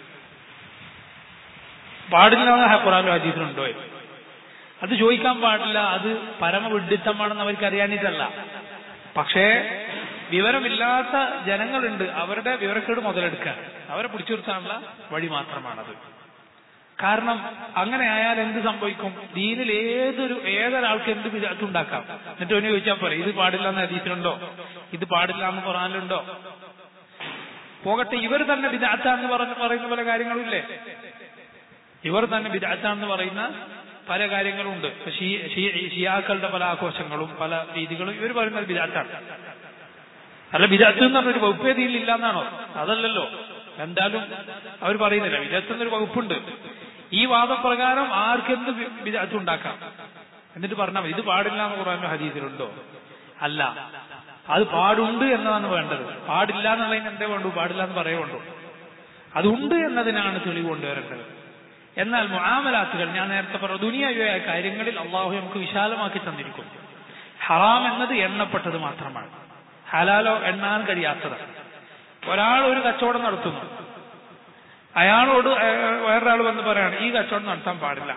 പാടില്ല എന്ന് ഖുറാനും ഹദീസിലുണ്ടോ അത് ചോദിക്കാൻ പാടില്ല അത് പരമവിഡിത്തമാണെന്ന് അവർക്ക് അറിയാനിട്ടല്ല പക്ഷേ വിവരമില്ലാത്ത ജനങ്ങളുണ്ട് അവരുടെ വിവരക്കേട് മുതലെടുക്കാൻ അവരെ പിടിച്ചു നിർത്താനുള്ള വഴി മാത്രമാണത് കാരണം അങ്ങനെ ആയാൽ എന്ത് സംഭവിക്കും ദീനിൽ ഏതൊരു ഏതൊരാൾക്ക് എന്ത് വിധത്തുണ്ടാക്കാം എന്നിട്ട് അവന് ചോദിച്ചാൽ പോലെ ഇത് പാടില്ല എന്ന് ഹദീസിലുണ്ടോ ഇത് പാടില്ല എന്ന് ഖുറാനിലുണ്ടോ പോകട്ടെ ഇവർ തന്നെ വിദാത്താന്ന് പറഞ്ഞ് പറയുന്ന പല കാര്യങ്ങളുമില്ലേ ഇവർ തന്നെ വിദാത്താന്ന് പറയുന്ന പല കാര്യങ്ങളുണ്ട് ഷീ- ഷീ- ഷിയാക്കളുടെ പല ആഘോഷങ്ങളും പല രീതികളും ഇവർ പറയുന്നത് വിദാത്താണ് അല്ല വിദാത്ത് എന്ന് പറഞ്ഞൊരു വകുപ്പേ ദീനിലില്ല എന്നാണോ അതല്ലല്ലോ എന്തായാലും അവർ പറയുന്നില്ല വിദാത്ത് എന്നൊരു വകുപ്പുണ്ട് ഈ വാദപ്രകാരം ആർക്കെന്ത് വി- വിദാത്ത് ഉണ്ടാക്കാം എന്നിട്ട് പറഞ്ഞാൽ മതി, ഇത് പാടില്ല എന്ന് ഖുറാനും ഹദീസിലുണ്ടോ അല്ല അത് പാടുണ്ട് എന്നതാണ് വേണ്ടത് പാടില്ല എന്നുള്ളതിന് എന്തേ വേണ്ടു പാടില്ല എന്ന് പറയേ വേണ്ടു അതുണ്ട് എന്നതിനാണ് തെളിവ് കൊണ്ടുവരേണ്ടത് എന്നാൽ മുആമലാത്തുകൾ ഞാൻ നേരത്തെ പറഞ്ഞ ദുനിയായ കാര്യങ്ങളിൽ അള്ളാഹു നമുക്ക് വിശാലമാക്കി തന്നിരിക്കുന്നു ഹറാം എന്നത് എണ്ണപ്പെട്ടത് മാത്രമാണ് ഹലാലോ എണ്ണാൻ കഴിയാത്തതാണ് ഒരാൾ ഒരു കച്ചവടം നടത്തുന്നു അയാളോട് അയ- വേറൊരാൾ വന്ന് പറയാണ് ഈ കച്ചവടം നടത്താൻ പാടില്ല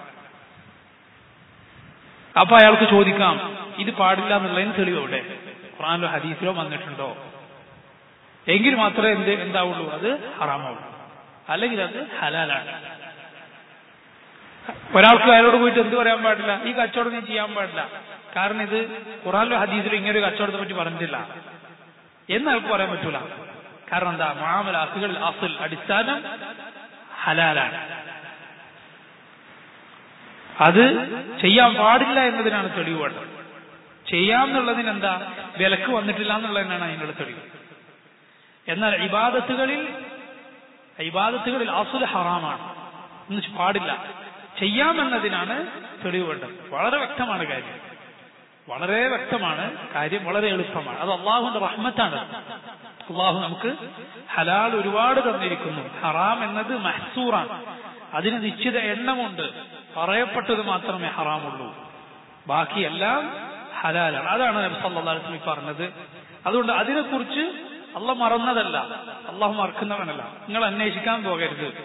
അപ്പൊ അയാൾക്ക് ചോദിക്കാം ഇത് പാടില്ല എന്നുള്ളതിന് തെളിവ് എവിടെ ഖുറാനിലോ ഹദീസിലോ വന്നിട്ടുണ്ടോ എങ്കിൽ മാത്രമേ എന്ത് എന്താവുള്ളൂ അത് ഹറാമാവുള്ളൂ അല്ലെങ്കിൽ അത് ഹലാലാണ് ഒരാൾക്ക് അയാളോട് പോയിട്ട് എന്ത് പറയാൻ പാടില്ല ഈ കച്ചവടം നീ ചെയ്യാൻ പാടില്ല കാരണം ഇത് ഖുറാനിലോ ഹദീസിലോ ഇങ്ങനെ ഒരു കച്ചവടത്തെ പറ്റി പറഞ്ഞിട്ടില്ല എന്ന് അയാൾക്ക് പറയാൻ പറ്റൂല കാരണം എന്താ മാമല അസുകൾ അസുൽ അടിസ്ഥാനം ഹലാലാണ് അത് ചെയ്യാൻ പാടില്ല എന്നതിനാണ് തെളിവ് വേണ്ടത് ചെയ്യാം എന്നുള്ളതിന് എന്താ വിലക്ക് വന്നിട്ടില്ല എന്നുള്ളതിനാണ് അതിനുള്ള തെളിവ് എന്നാൽ ഇബാദത്തുകളിൽ ഇബാദത്തുകളിൽ അസുൽ ഹറാമാണ് എന്ന് വെച്ച് പാടില്ല ചെയ്യാമെന്നതിനാണ് തെളിവ് വേണ്ടത് വളരെ വ്യക്തമാണ് കാര്യം വളരെ വ്യക്തമാണ് കാര്യം വളരെ എളുപ്പമാണ് അത് അള്ളാഹുവിന്റെ റഹ്മത്താണ് അള്ളാഹു നമുക്ക് ഹലാൽ ഒരുപാട് തന്നിരിക്കുന്നു ഹറാം എന്നത് മഹ്സൂറാണ് അതിന് നിശ്ചിത എണ്ണമുണ്ട് പറയപ്പെട്ടത് മാത്രമേ ഹറാമുള്ളൂ ബാക്കിയെല്ലാം ഹലാലാണ് അതാണ് നബി സല്ലല്ലാഹു അലൈഹി വസല്ലം പറഞ്ഞത് അതുകൊണ്ട് അതിനെക്കുറിച്ച് അള്ള മറന്നതല്ല അള്ളാഹു മറക്കുന്നവനല്ല നിങ്ങൾ അന്വേഷിക്കാൻ പോകരുത്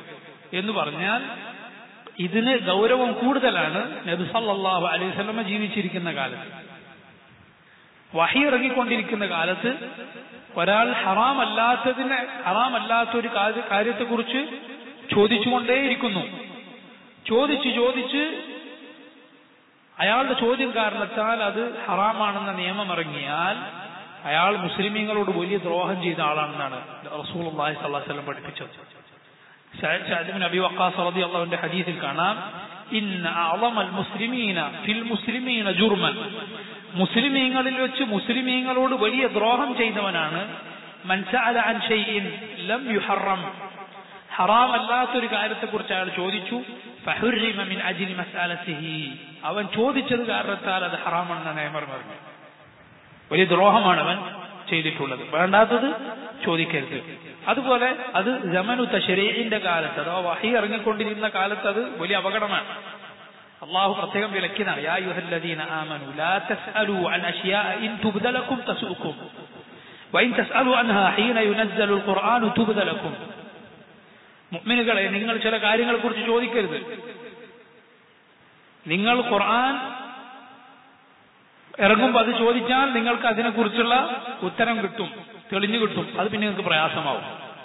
എന്ന് പറഞ്ഞാൽ ഇതിന് ഗൗരവം കൂടുതലാണ് നബി സല്ലല്ലാഹു അലൈഹി വസല്ലമ ജീവിച്ചിരിക്കുന്ന കാലത്ത് വഹി ഇറങ്ങിക്കൊണ്ടിരിക്കുന്ന കാലത്ത് ഒരാൾ ഹറാമല്ലാത്തതിനെ ഹറാമല്ലാത്ത ഒരു കാര്യത്തെക്കുറിച്ച് ചോദിച്ചുകൊണ്ടേയിരിക്കുന്നു ചോദിച്ച് ചോദിച്ച് അയാളുടെ ചോദ്യം കാരണത്താൽ അത് ഹറാമാണെന്ന നിയമം ഇറങ്ങിയാൽ അയാൾ മുസ്ലിമീങ്ങളോട് വലിയ ദ്രോഹം ചെയ്ത ആളാണെന്നാണ് റസൂൽ അള്ളാഹി സ്വല്ലാ വല്ലം പഠിപ്പിച്ചത് ഷാദിബിൻ അബി വക്കാസ് റതി അള്ളാഹുവിന്റെ ഹദീസിൽ കാണാം ഇന്ന അളമൽ മുസ്ലിമീന ഫിൽ മുസ്ലിമീന ജുർമൻ മുസ്ലിമീങ്ങളിൽ വെച്ച് മുസ്ലിമീങ്ങളോട് വലിയ ദ്രോഹം ചെയ്തവനാണ് മൻസഅല അൻ ഷൈഇൻ ലം യുഹറം ഹറാം അല്ലാത്തൊരു കാര്യത്തെക്കുറിച്ച് അയാൾ ചോദിച്ചു ഫഹുരിമ മിൻ അജിലി മസാലത്തിഹി അവൻ ചോദിച്ചത് കാരണത്താൽ അത് ഹറാമാണെന്ന് നിയമം പറഞ്ഞു വലിയ ദ്രോഹമാണ് അവൻ ചെയ്തിട്ടുള്ളത് വേണ്ടാത്തത് ചോദിക്കരുത് അതുപോലെ അത് ജമനു തഷരീന്റെ കാലത്ത് അഥവാ വഹി ഇറങ്ങിക്കൊണ്ടിരുന്ന കാലത്ത് അത് വലിയ അപകടമാണ് അള്ളാഹു പ്രത്യേകം വിലക്കിനാണ് യാ യുഹല്ലദീന ആമനു ലാ തസ്അലു അൻ അഷ്യാ ഇൻ തുബ്ദ ലക്കും തസുക്കും വൈൻ തസ്അലു അൻഹാ ഹീന യുനസ്സലു ഖുർആനു തുബ്ദ ലക്കും മുഅ്മിനുകളെ നിങ്ങൾ ചില കാര്യങ്ങളെ കുറിച്ച് ചോദിക്കരുത് നിങ്ങൾ ഖുർആൻ ഇറങ്ങുമ്പോൾ അത് ചോദിച്ചാൽ നിങ്ങൾക്ക് അതിനെക്കുറിച്ചുള്ള ഉത്തരം കിട്ടും തെളിഞ്ഞു കിട്ടും അത് പിന്നെ നിങ്ങൾക്ക് പ്രയാസമാവും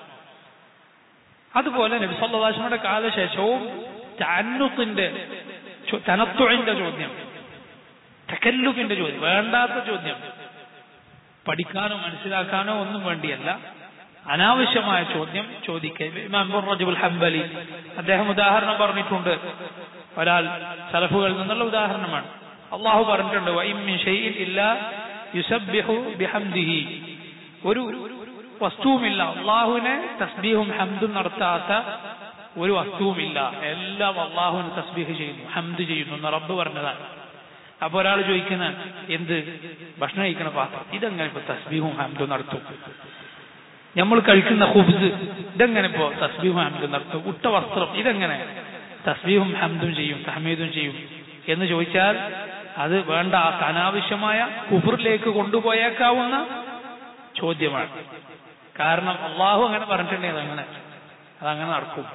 അതുപോലെ നബിസല്ലാസ്മയുടെ കാലശേഷവും തന്നുത്തിന്റെ തനത്തുഴിന്റെ ചോദ്യം തക്കല്ലുഫിന്റെ ചോദ്യം വേണ്ടാത്ത ചോദ്യം പഠിക്കാനോ മനസ്സിലാക്കാനോ ഒന്നും വേണ്ടിയല്ല അനാവശ്യമായ ചോദ്യം ചോദിക്കുക ഇമാം റജബുൽ ഹംബലി അദ്ദേഹം ഉദാഹരണം പറഞ്ഞിട്ടുണ്ട് ഒരാൾ സലഫുകളിൽ നിന്നുള്ള ഉദാഹരണമാണ് അള്ളാഹു പറഞ്ഞിട്ടുണ്ട് വൈമിൻ ഷൈഇൻ ഇല്ല യുസബ്ബിഹു ബിഹംദിഹി ഒരു വസ്തുവുമില്ല അള്ളാഹുവിനെ തസ്ബീഹും ഹംദും നടത്താത്ത ഒരു വസ്തുവുമില്ല എല്ലാം അള്ളാഹുവിന് തസ്ബീഹ് ചെയ്യുന്നു ഹംദ് ചെയ്യുന്നു എന്ന് റബ്ബ് പറഞ്ഞതാണ് അപ്പൊ ഒരാൾ ചോദിക്കുന്ന എന്ത് ഭക്ഷണം കഴിക്കുന്ന പാത്രം ഇതെങ്ങനെ ഇപ്പൊ തസ്ബീഹും ഹംദും നടത്തും നമ്മൾ കഴിക്കുന്ന ഹുബ്സ് ഇതെങ്ങനെ ഇപ്പോ തസ്ബീഹും ഹംദും നടത്തും ഉട്ട വസ്ത്രം ഇതെങ്ങനെ തസ്ബീഹും ഹംദും ചെയ്യും തഹമീദും ചെയ്യും എന്ന് ചോദിച്ചാൽ അത് വേണ്ട അനാവശ്യമായ കുഫറിലേക്ക് കൊണ്ടുപോയേക്കാവുന്ന ചോദ്യമാണ് കാരണം അള്ളാഹു അങ്ങനെ പറഞ്ഞിട്ടുണ്ടെങ്കിൽ അതങ്ങനെ അതങ്ങനെ നടക്കും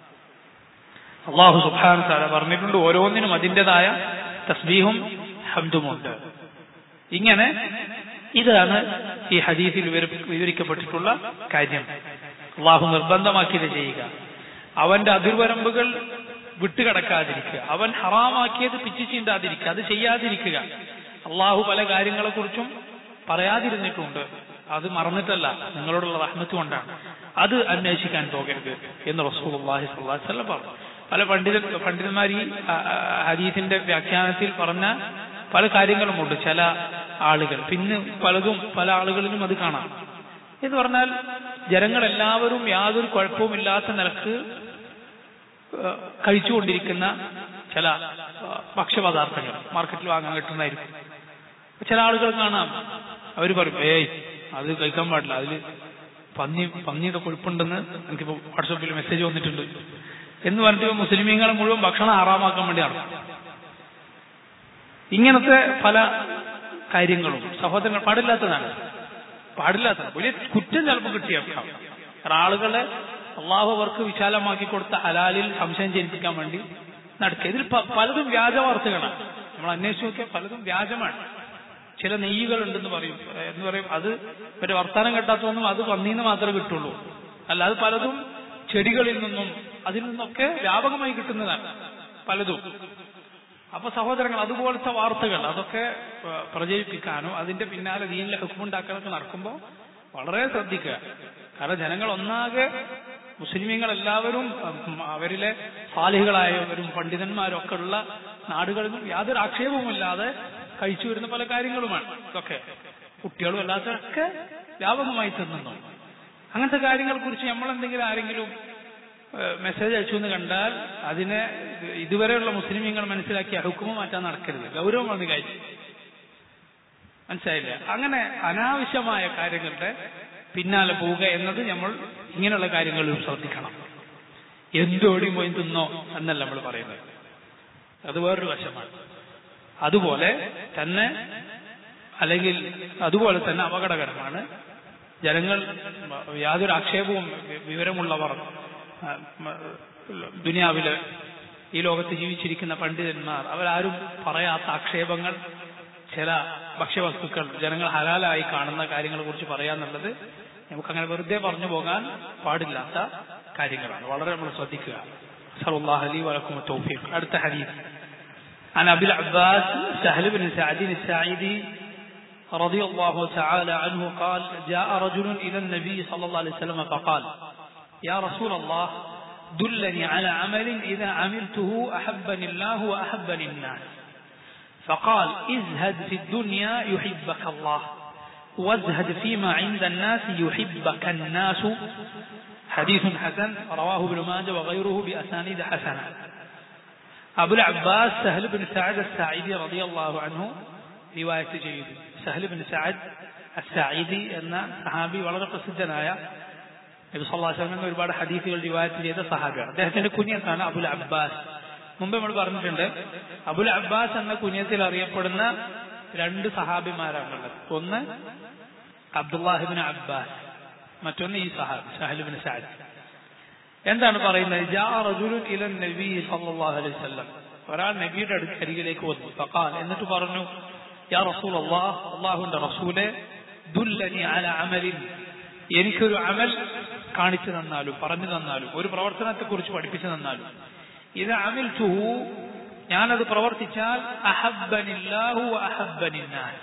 അള്ളാഹു സുബാൻ സാല പറഞ്ഞിട്ടുണ്ട് ഓരോന്നിനും അതിൻ്റെതായ തസ്ബീഹും ഹംദുമുണ്ട് ഇങ്ങനെ ഇതാണ് ഈ ഹദീസിൽ വിവരിക്കപ്പെട്ടിട്ടുള്ള കാര്യം അള്ളാഹു നിർബന്ധമാക്കിയത് ചെയ്യുക അവന്റെ അതിർവരമ്പുകൾ വിട്ടുകിടക്കാതിരിക്കുക അവൻ ഹറാമാക്കിയത് പിച്ചു ചീണ്ടാതിരിക്കുക അത് ചെയ്യാതിരിക്കുക അള്ളാഹു പല കാര്യങ്ങളെക്കുറിച്ചും പറയാതിരുന്നിട്ടുണ്ട് അത് മറന്നിട്ടല്ല നിങ്ങളോടുള്ള റഹ്മത്ത് കൊണ്ടാണ് അത് അന്വേഷിക്കാൻ പോകരുത് എന്ന് റസൂൽ അള്ളാഹി സ്വല്ലാസ്ലം പറഞ്ഞു പല പണ്ഡിത പണ്ഡിതന്മാർ ഈ ഹദീസിന്റെ വ്യാഖ്യാനത്തിൽ പറഞ്ഞ പല കാര്യങ്ങളുമുണ്ട് ചില ആളുകൾ പിന്നെ പലതും പല ആളുകളിലും അത് കാണാം എന്ന് പറഞ്ഞാൽ ജനങ്ങളെല്ലാവരും യാതൊരു കുഴപ്പവുമില്ലാത്ത നിലക്ക് കഴിച്ചുകൊണ്ടിരിക്കുന്ന ചില ഭക്ഷ്യപദാർത്ഥങ്ങൾ മാർക്കറ്റിൽ വാങ്ങാൻ കിട്ടുന്നതായിരിക്കും ചില ആളുകൾ കാണാം അവർ പറയും ഏയ് അത് കഴിക്കാൻ പാടില്ല അതിൽ പന്നി പന്നിയുടെ കൊഴുപ്പുണ്ടെന്ന് എനിക്കിപ്പോ വാട്സപ്പിൽ മെസ്സേജ് വന്നിട്ടുണ്ട് എന്ന് പറഞ്ഞിട്ട് മുസ്ലിമീങ്ങളെ മുഴുവൻ ഭക്ഷണം ആറാമാക്കാൻ വേണ്ടി നടക്കും ഇങ്ങനത്തെ പല കാര്യങ്ങളും സഹോദരങ്ങൾ പാടില്ലാത്തതാണ് പാടില്ലാത്തതാണ് വലിയ കുറ്റം ചിലപ്പോൾ കിട്ടിയേക്കാം കാരണം ആളുകളെ അള്ളാഹു അവർക്ക് വിശാലമാക്കി കൊടുത്ത ഹലാലിൽ സംശയം ജനിപ്പിക്കാൻ വേണ്ടി നടക്കുക ഇതിൽ പലതും വ്യാജ വാർത്തകളാണ് നമ്മൾ അന്വേഷിച്ച് നോക്കിയാൽ പലതും വ്യാജമാണ് ചില നെയ്യുകൾ ഉണ്ടെന്ന് പറയും എന്ന് പറയും അത് മറ്റേ വർത്താനം കെട്ടാത്തൊന്നും അത് പന്നീന്ന് മാത്രമേ കിട്ടുള്ളൂ അല്ല അത് പലതും ചെടികളിൽ നിന്നും അതിൽ നിന്നൊക്കെ വ്യാപകമായി കിട്ടുന്നതാണ് പലതും അപ്പൊ സഹോദരങ്ങൾ അതുപോലത്തെ വാർത്തകൾ അതൊക്കെ പ്രചരിപ്പിക്കാനോ അതിന്റെ പിന്നാലെ ദീനിലെ ഹുക്കുമുണ്ടാക്കാനൊക്കെ നടക്കുമ്പോൾ വളരെ ശ്രദ്ധിക്കുക കാരണം ജനങ്ങൾ ഒന്നാകെ മുസ്ലിമീങ്ങൾ എല്ലാവരും അവരിലെ സാലിഹികളായവരും പണ്ഡിതന്മാരും ഒക്കെ ഉള്ള നാടുകളിലും യാതൊരു ആക്ഷേപവുമില്ലാതെ കഴിച്ചു വരുന്ന പല കാര്യങ്ങളുമാണ് ഇതൊക്കെ കുട്ടികളും അല്ലാത്തതൊക്കെ വ്യാപകമായി തിന്നുന്നു അങ്ങനത്തെ കാര്യങ്ങളെ കുറിച്ച് നമ്മൾ എന്തെങ്കിലും ആരെങ്കിലും മെസ്സേജ് അയച്ചു എന്ന് കണ്ടാൽ അതിനെ ഇതുവരെയുള്ള മുസ്ലിമീങ്ങൾ മനസ്സിലാക്കി ഹുക്കുമ മാറ്റാൻ നടക്കരുത് ഗൗരവം വന്ന് കാര്യം മനസ്സിലായില്ല അങ്ങനെ അനാവശ്യമായ കാര്യങ്ങളുടെ പിന്നാലെ പോവുക എന്നത് നമ്മൾ ഇങ്ങനെയുള്ള കാര്യങ്ങളിൽ ശ്രദ്ധിക്കണം എന്തോടി പോയി തിന്നോ എന്നല്ല നമ്മൾ പറയുന്നത് അത് വേറൊരു വശമാണ് അതുപോലെ തന്നെ അല്ലെങ്കിൽ അതുപോലെ തന്നെ അപകടകരമാണ് ജനങ്ങൾ യാതൊരു ആക്ഷേപവും വിവരമുള്ളവർ ദുനിയാവില് ഈ ലോകത്ത് ജീവിച്ചിരിക്കുന്ന പണ്ഡിതന്മാർ അവരാരും പറയാത്ത ആക്ഷേപങ്ങൾ ചില ഭക്ഷ്യവസ്തുക്കൾ ജനങ്ങൾ ഹലാലായി കാണുന്ന കാര്യങ്ങളെ കുറിച്ച് പറയാന്നുള്ളത് നമുക്കങ്ങനെ വെറുതെ പറഞ്ഞു പോകാൻ പാടില്ലാത്ത കാര്യങ്ങളാണ് വളരെ നമ്മൾ ശ്രദ്ധിക്കുക സലാഹ് അലി വലക്കും തൗഫീഖ് അടുത്ത ഹദീസ് عن أبي العباس سهل بن سعد الساعدي رضي الله تعالى عنه قال جاء رجل إلى النبي صلى الله عليه وسلم فقال يا رسول الله دلني على عمل إذا عملته أحبني الله وأحبني الناس فقال ازهد في الدنيا يحبك الله وازهد فيما عند الناس يحبك الناس حديث حسن رواه ابن ماجه وغيره بأسانيد حسنة أبو العباس سهل بن سعد الساعدي رضي الله عنه رواية جيد سهل بن سعد الساعدي എന്ന സഹാബി വളരെ പ്രസിദ്ധനായ നബി സല്ലല്ലാഹു അലൈഹി വസല്ലം ഒരുപാട് ഹദീസുകൾ റിവായത്ത് ചെയ്ത സഹാബിയാണ് അദ്ദേഹത്തിന്റെ കുഞ്ഞത്താണ് അബുൽ അബ്ബാസ് മുമ്പ് നമ്മൾ പറഞ്ഞിട്ടുണ്ട് അബുൽ അബ്ബാസ് എന്ന കുഞ്ഞത്തിൽ അറിയപ്പെടുന്ന രണ്ട് സഹാബിമാരാണുള്ളത് ഒന്ന് അബ്ദുല്ലാഹിബിൻ അബ്ബാസ് മറ്റൊന്ന് ഈ സഹാബ് സഹലുബിൻ സാദ് എന്താണ് പറയുന്നത് ജാ റജുലുൻ ഇല നബി സല്ലല്ലാഹു അലൈഹി വസല്ലം ഒരാൾ നബിയുടെ അടുത്ത് അരികിലേക്ക് വന്നു ഫഖാൽ എന്നിട്ട് പറഞ്ഞു യാ റസൂൽ അല്ലാഹ് അല്ലാഹുവിന്റെ റസൂലെ ദുല്ലനി അല അമലിൻ എനിക്കൊരു അമൽ കാണിച്ചു തന്നാലും പറഞ്ഞു തന്നാലും ഒരു പ്രവർത്തനത്തെ കുറിച്ച് പഠിപ്പിച്ചു തന്നാലും ഇത് അമിൽ തുഹു ഞാനത് പ്രവർത്തിച്ചാൽ അഹബ്ബനില്ലാഹു അഹബ്ബനിന്നാൻ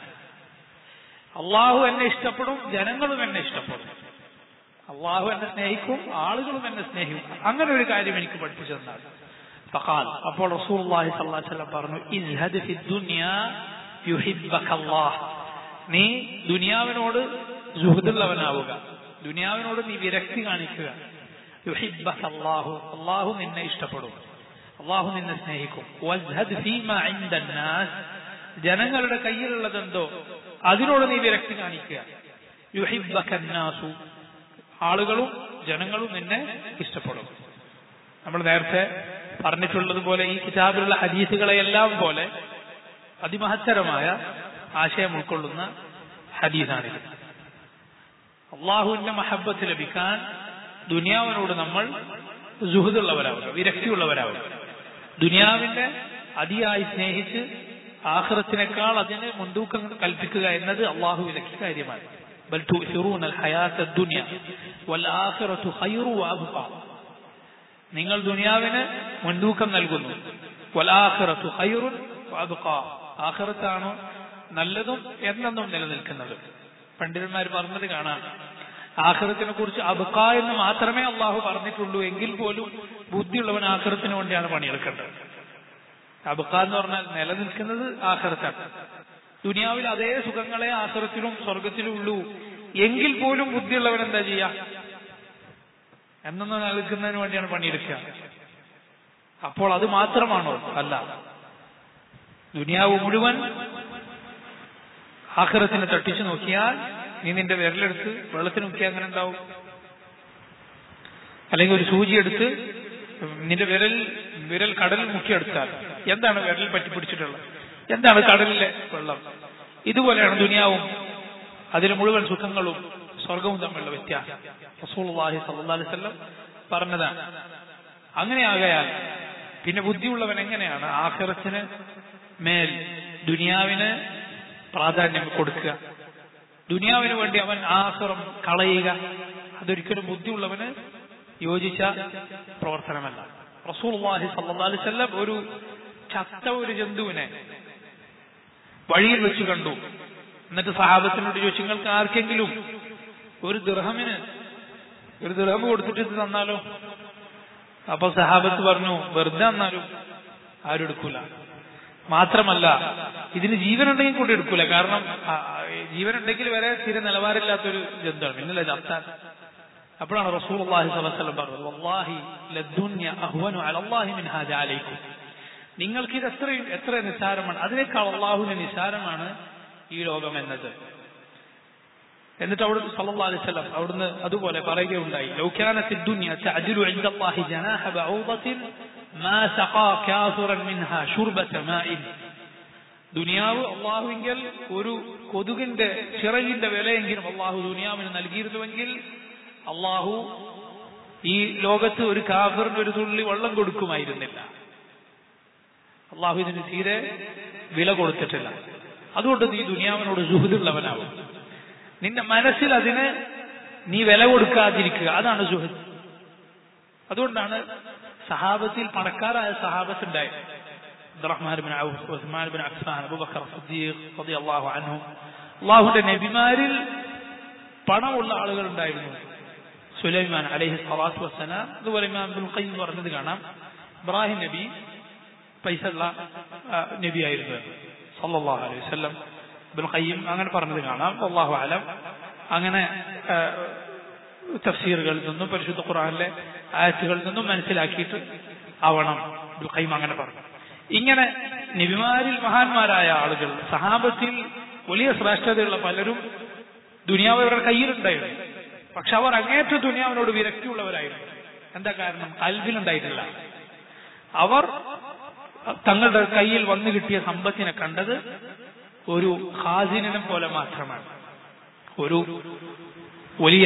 അള്ളാഹു എന്നെ ഇഷ്ടപ്പെടും ജനങ്ങളും എന്നെ ഇഷ്ടപ്പെടും അള്ളാഹു എന്നെ സ്നേഹിക്കും ആളുകളും എന്നെ സ്നേഹിക്കും അങ്ങനെ ഒരു കാര്യം എനിക്ക് പഠിപ്പിച്ചു തന്നാൽ ഫഖാൽ അപ്പോൾ റസൂലുള്ളാഹി സ്വല്ലല്ലാഹു അലൈഹി വസല്ലം പറഞ്ഞു ഇസ്ഹദ് ഫി ദുനിയാ യുഹിബ്ബക അല്ലാഹ് നീ ദുനിയാവിനോട് സുഹൃത്തുള്ളവനാവുക ദുനിയാവിനോട് നീ വിരക്തി കാണിക്കുക യുഹിബ്ബക അല്ലാഹു അള്ളാഹു നിന്നെ ഇഷ്ടപ്പെടും അള്ളാഹു നിന്നെ സ്നേഹിക്കും വസ്ഹദ് ഫീമ ഇൻദ നാസ് ജനങ്ങളുടെ കയ്യിലുള്ളതെന്തോ അതിനോട് നീ വിരക്തി കാണിക്കുക യുഹിബ്ബക നാസു ആളുകളും ജനങ്ങളും നിന്നെ ഇഷ്ടപ്പെടും നമ്മൾ നേരത്തെ പറഞ്ഞിട്ടുള്ളതുപോലെ ഈ കിതാബിലുള്ള ഹദീസുകളെയെല്ലാം പോലെ അതിമഹത്തരമായ ആശയം ഉൾക്കൊള്ളുന്ന ഹദീസാണിത് അള്ളാഹുവിന്റെ മഹബത്ത് ലഭിക്കാൻ ദുനിയാവിനോട് നമ്മൾ സുഹൃത്തുള്ളവരാവുക വിരക്തിയുള്ളവരാവുക ദുനിയാവിന്റെ അതിയായി സ്നേഹിച്ച് ആഹ്റത്തിനേക്കാൾ അതിന് മുൻതൂക്കം കൽപ്പിക്കുക എന്നത് അള്ളാഹു വിലക്കിയ കാര്യമാണ് بل تؤثرون الحياة الدنيا والآخرة خير وأبقى നിങ്ങൾ ദുനിയാവിന് മുൻതൂക്കം നൽകുന്നു വലാഖിറത്തു ഖൈറുൻ വഅബ്ഖാ ആഖിറത്താണ് നല്ലതും എന്നെന്നും നിലനിൽക്കുന്നത് പണ്ഡിതന്മാർ പറഞ്ഞത് കാണാം ആഖിറത്തിനെ കുറിച്ച് അബ്ഖ എന്ന് മാത്രമേ അള്ളാഹു പറഞ്ഞിട്ടുള്ളൂ എങ്കിൽ പോലും ബുദ്ധിയുള്ളവൻ ആഖിറത്തിന് വേണ്ടിയാണ് പണിയെടുക്കേണ്ടത് അബ്ഖ എന്ന് പറഞ്ഞാൽ നിലനിൽക്കുന്നത് ആഖിറത്താണ് ദുനിയാവിൽ അതേ സുഖങ്ങളെ ആശ്രത്തിലും സ്വർഗത്തിലും ഉള്ളൂ എങ്കിൽ പോലും ബുദ്ധിയുള്ളവൻ എന്താ ചെയ്യാ എന്നൊന്ന് നൽകുന്നതിന് വേണ്ടിയാണ് പണിയെടുക്കുക അപ്പോൾ അത് മാത്രമാണോ അല്ല ദുനിയാവ് മുഴുവൻ ആഖിറത്തിനെ തട്ടിച്ചു നോക്കിയാൽ നീ നിന്റെ വിരലെടുത്ത് വെള്ളത്തിൽ നോക്കിയാൽ അങ്ങനെ ഉണ്ടാവും അല്ലെങ്കിൽ ഒരു സൂചി എടുത്ത് നിന്റെ വിരൽ വിരൽ കടലിൽ മുക്കിയെടുത്താൽ എന്താണ് വിരലിൽ പറ്റിപ്പിടിച്ചിട്ടുള്ളത് എന്താണ് കടലിലെ വെള്ളം ഇതുപോലെയാണ് ദുനിയാവും അതിലെ മുഴുവൻ സുഖങ്ങളും സ്വർഗവും തമ്മിലുള്ള വ്യത്യാസം റസൂലുള്ളാഹി സ്വല്ലല്ലാഹു അലൈഹി വസല്ലം പറഞ്ഞതാണ് അങ്ങനെയാകയാൽ പിന്നെ ബുദ്ധിയുള്ളവൻ എങ്ങനെയാണ് ആഖിറത്തിന് മേൽ ദുനിയാവിന് പ്രാധാന്യം കൊടുക്കുക ദുനിയാവിന് വേണ്ടി അവൻ ആഖിറം കളയുക അതൊരിക്കലും ബുദ്ധിയുള്ളവന് യോജിച്ച പ്രവർത്തനമല്ല റസൂലുള്ളാഹി സ്വല്ലല്ലാഹു അലൈഹി വസല്ലം ഒരു ചത്ത ഒരു ജന്തുവിനെ വഴിയിൽ വെച്ച് കണ്ടു എന്നിട്ട് സഹാബത്തിനോട് ചോദിച്ചു നിങ്ങൾക്ക് ആർക്കെങ്കിലും ഒരു ദൃഹമിന് ഒരു ദൃഹം കൊടുത്തിട്ട് ഇത് തന്നാലോ അപ്പൊ സഹാബത്ത് പറഞ്ഞു വെറുതെ തന്നാലും ആരും എടുക്കൂല മാത്രമല്ല ഇതിന് ജീവനുണ്ടെങ്കിൽ കൂടി എടുക്കൂല കാരണം ആ, ജീവനുണ്ടെങ്കിൽ വരെ തീരെ നിലവാരമില്ലാത്തൊരു ജന്തുവാണ് പിന്നല്ലേ ചത്താൻ അപ്പോഴാണ് റസൂൽ അള്ളാഹി സ്വലം പറഞ്ഞത് വല്ലാഹി ലദ്ദുന്യ അഹ്വനു അലല്ലാഹി മിൻ ഹാദ അലൈക്കും നിങ്ങൾക്ക് ഇത് എത്ര എത്ര നിസ്സാരമാണ് അതിനേക്കാൾ അള്ളാഹുവിന് നിസ്സാരമാണ് ഈ ലോകം എന്നത് എന്നിട്ട് അവിടെ സല്ലല്ലാഹു അലൈഹി വസല്ലം അവിടുന്ന് അതുപോലെ പറയുകയുണ്ടായി ലൗ കാനത്ത് الدنيا تعدل عند الله جناح بعوضة ما سقى كافرا منها شربة ماء ദുനിയാവ് അള്ളാഹുവിങ്കൽ ഒരു കൊതുകിന്റെ ചിറകിന്റെ വിലയെങ്കിലും അള്ളാഹു ദുനിയാവിന് നൽകിയിരുന്നുവെങ്കിൽ അള്ളാഹു ഈ ലോകത്ത് ഒരു കാഫറിന് ഒരു തുള്ളി വെള്ളം കൊടുക്കുമായിരുന്നില്ല അള്ളാഹു ഇതിന് തീരെ വില കൊടുത്തിട്ടില്ല അതുകൊണ്ട് നീ ദുനിയാവിനോട് സുഹൃത്തുള്ളവനാവും നിന്റെ മനസ്സിൽ അതിന് നീ വില കൊടുക്കാതിരിക്കുക അതാണ് സുഹൃത്ത് അതുകൊണ്ടാണ് സഹാബത്തിൽ പണക്കാരായ സഹാബത്ത് ഉണ്ടായത് Abdurrahman bin Auf Usman bin Affan Abu Bakr Siddiq റളിയല്ലാഹു അൻഹു അള്ളാഹുവിന്റെ നബിമാരിൽ പണമുള്ള ആളുകൾ ഉണ്ടായിരുന്നു സുലൈമാൻ അലൈഹി സ്വലാത്തു വസ്സലാം അതുപോലെ ഇമാം അബ്ദുൽ ഖയ്യിം പറഞ്ഞത് കാണാം ഇബ്രാഹിം നബി പൈസ ഉള്ള നബിയായിരുന്നു സല്ലല്ലാഹു അലൈഹി വസല്ലം ഇബ്നുൽ ഖയ്യിം അങ്ങനെ പറഞ്ഞത് കാണാം അള്ളാഹു അലം അങ്ങനെ തഫ്സീറുകളിൽ നിന്നും പരിശുദ്ധ ഖുർആനിലെ ആയത്തുകളിൽ നിന്നും മനസ്സിലാക്കിയിട്ട് ആവണം ഇബ്നുൽ ഖയ്യിം അങ്ങനെ പറഞ്ഞു ഇങ്ങനെ നബിമാരിൽ മഹാന്മാരായ ആളുകൾ സഹാബത്തിൽ വലിയ ശ്രേഷ്ഠതയുള്ള പലരും ദുനിയാവ് അവരുടെ കയ്യിലുണ്ടായിരുന്നു പക്ഷെ അവർ അങ്ങേറ്റ ദുനിയാവിനോട് വിരക്തിയുള്ളവരായിരുന്നു എന്താ കാരണം കൽവിലുണ്ടായിട്ടില്ല അവർ തങ്ങളുടെ കയ്യിൽ വന്നു കിട്ടിയ സമ്പത്തിനെ കണ്ടത് ഒരു ഖാസിനെ പോലെ മാത്രമാണ് ഒരു വലിയ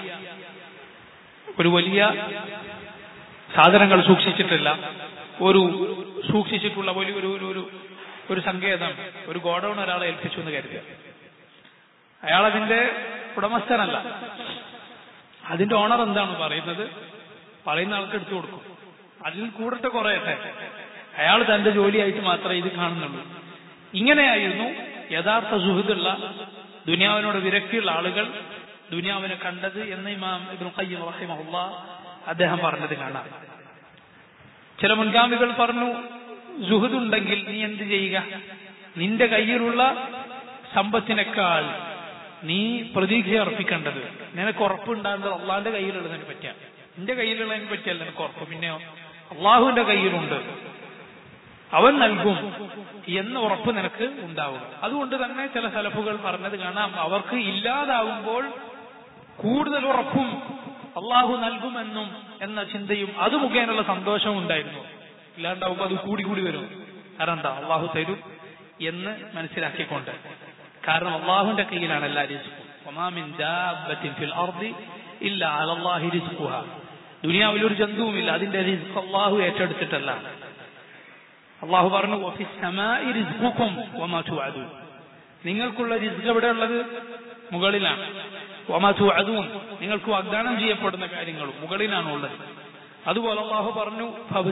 ഒരു വലിയ സാധനങ്ങൾ സൂക്ഷിച്ചിട്ടില്ല ഒരു സൂക്ഷിച്ചിട്ടുള്ള വലിയ ഒരു ഒരു ഒരു ഒരു സങ്കേതം ഒരു ഗോഡൌൺ ഒരാളെ ഏൽപ്പിച്ചു എന്ന് കരുതുക അയാൾ അതിന്റെ ഉടമസ്ഥനല്ല അതിന്റെ ഓണർ എന്താണ് പറയുന്നത് പറയുന്ന ആൾക്ക് എടുത്തു കൊടുക്കും അതിൽ കൂടട്ടെ കുറയട്ടെ അയാൾ തന്റെ ജോലിയായിട്ട് മാത്രമേ ഇത് കാണുന്നുള്ളൂ ഇങ്ങനെയായിരുന്നു യഥാർത്ഥ സുഹൃത്തുള്ള ദുനിയാവിനോട് വിരക്തിയുള്ള ആളുകൾ ദുനിയാവിനെ കണ്ടത് എന്ന് ഇമാം ഇബ്നു ഖയ്യിം റഹിമഹുല്ല അദ്ദേഹം പറഞ്ഞത് കാണാം ചില മുൻഗാമികൾ പറഞ്ഞു സുഹൃദ് ഉണ്ടെങ്കിൽ നീ എന്ത് ചെയ്യുക നിന്റെ കയ്യിലുള്ള സമ്പത്തിനേക്കാൾ നീ പ്രതീക്ഷ അർപ്പിക്കേണ്ടത് നിനക്ക് ഉറപ്പുണ്ടാകുന്നത് അള്ളാന്റെ കയ്യിലുള്ളതിനെ പറ്റിയാണ് നിന്റെ കയ്യിലുള്ളതിനെ പറ്റിയല്ല നിനക്ക് ഉറപ്പ് പിന്നെയോ അള്ളാഹുവിന്റെ കയ്യിലുണ്ട് അവൻ നൽകും എന്ന ഉറപ്പ് നിനക്ക് ഉണ്ടാവുക അതുകൊണ്ട് തന്നെ ചില സലഫുകൾ പറഞ്ഞത് കാണാം അവർക്ക് ഇല്ലാതാവുമ്പോൾ കൂടുതൽ ഉറപ്പും അള്ളാഹു നൽകുമെന്നും എന്ന ചിന്തയും അത് മുഖേനുള്ള സന്തോഷവും ഉണ്ടായിരുന്നു ഇല്ലാണ്ടാവുമ്പോൾ അത് കൂടി കൂടി വരും കാരണം എന്താ അള്ളാഹു തരും എന്ന് മനസ്സിലാക്കിക്കൊണ്ട് കാരണം അള്ളാഹുവിന്റെ കയ്യിലാണ് എല്ലാ റിസ്ക്കും ഒമാമിൻ ദാബത്തിൻ ഫിൽ അർദി ഇല്ല അലല്ലാഹി റിസ്ഖുഹ ദുനിയാവിൽ ഒരു ജന്തുവുമില്ല അതിന്റെ റിസ്ക് അള്ളാഹു ഏറ്റെടുത്തിട്ടല്ല അള്ളാഹു പറഞ്ഞു റിസ്ഖുക്കും നിങ്ങൾക്കുള്ള റിസ്ക് എവിടെ ഉള്ളത് മുകളിലാണ് അതും നിങ്ങൾക്ക് വാഗ്ദാനം ചെയ്യപ്പെടുന്ന കാര്യങ്ങളും മുകളിലാണ് ഉള്ളത് അതുപോലെ അള്ളാഹു പറഞ്ഞു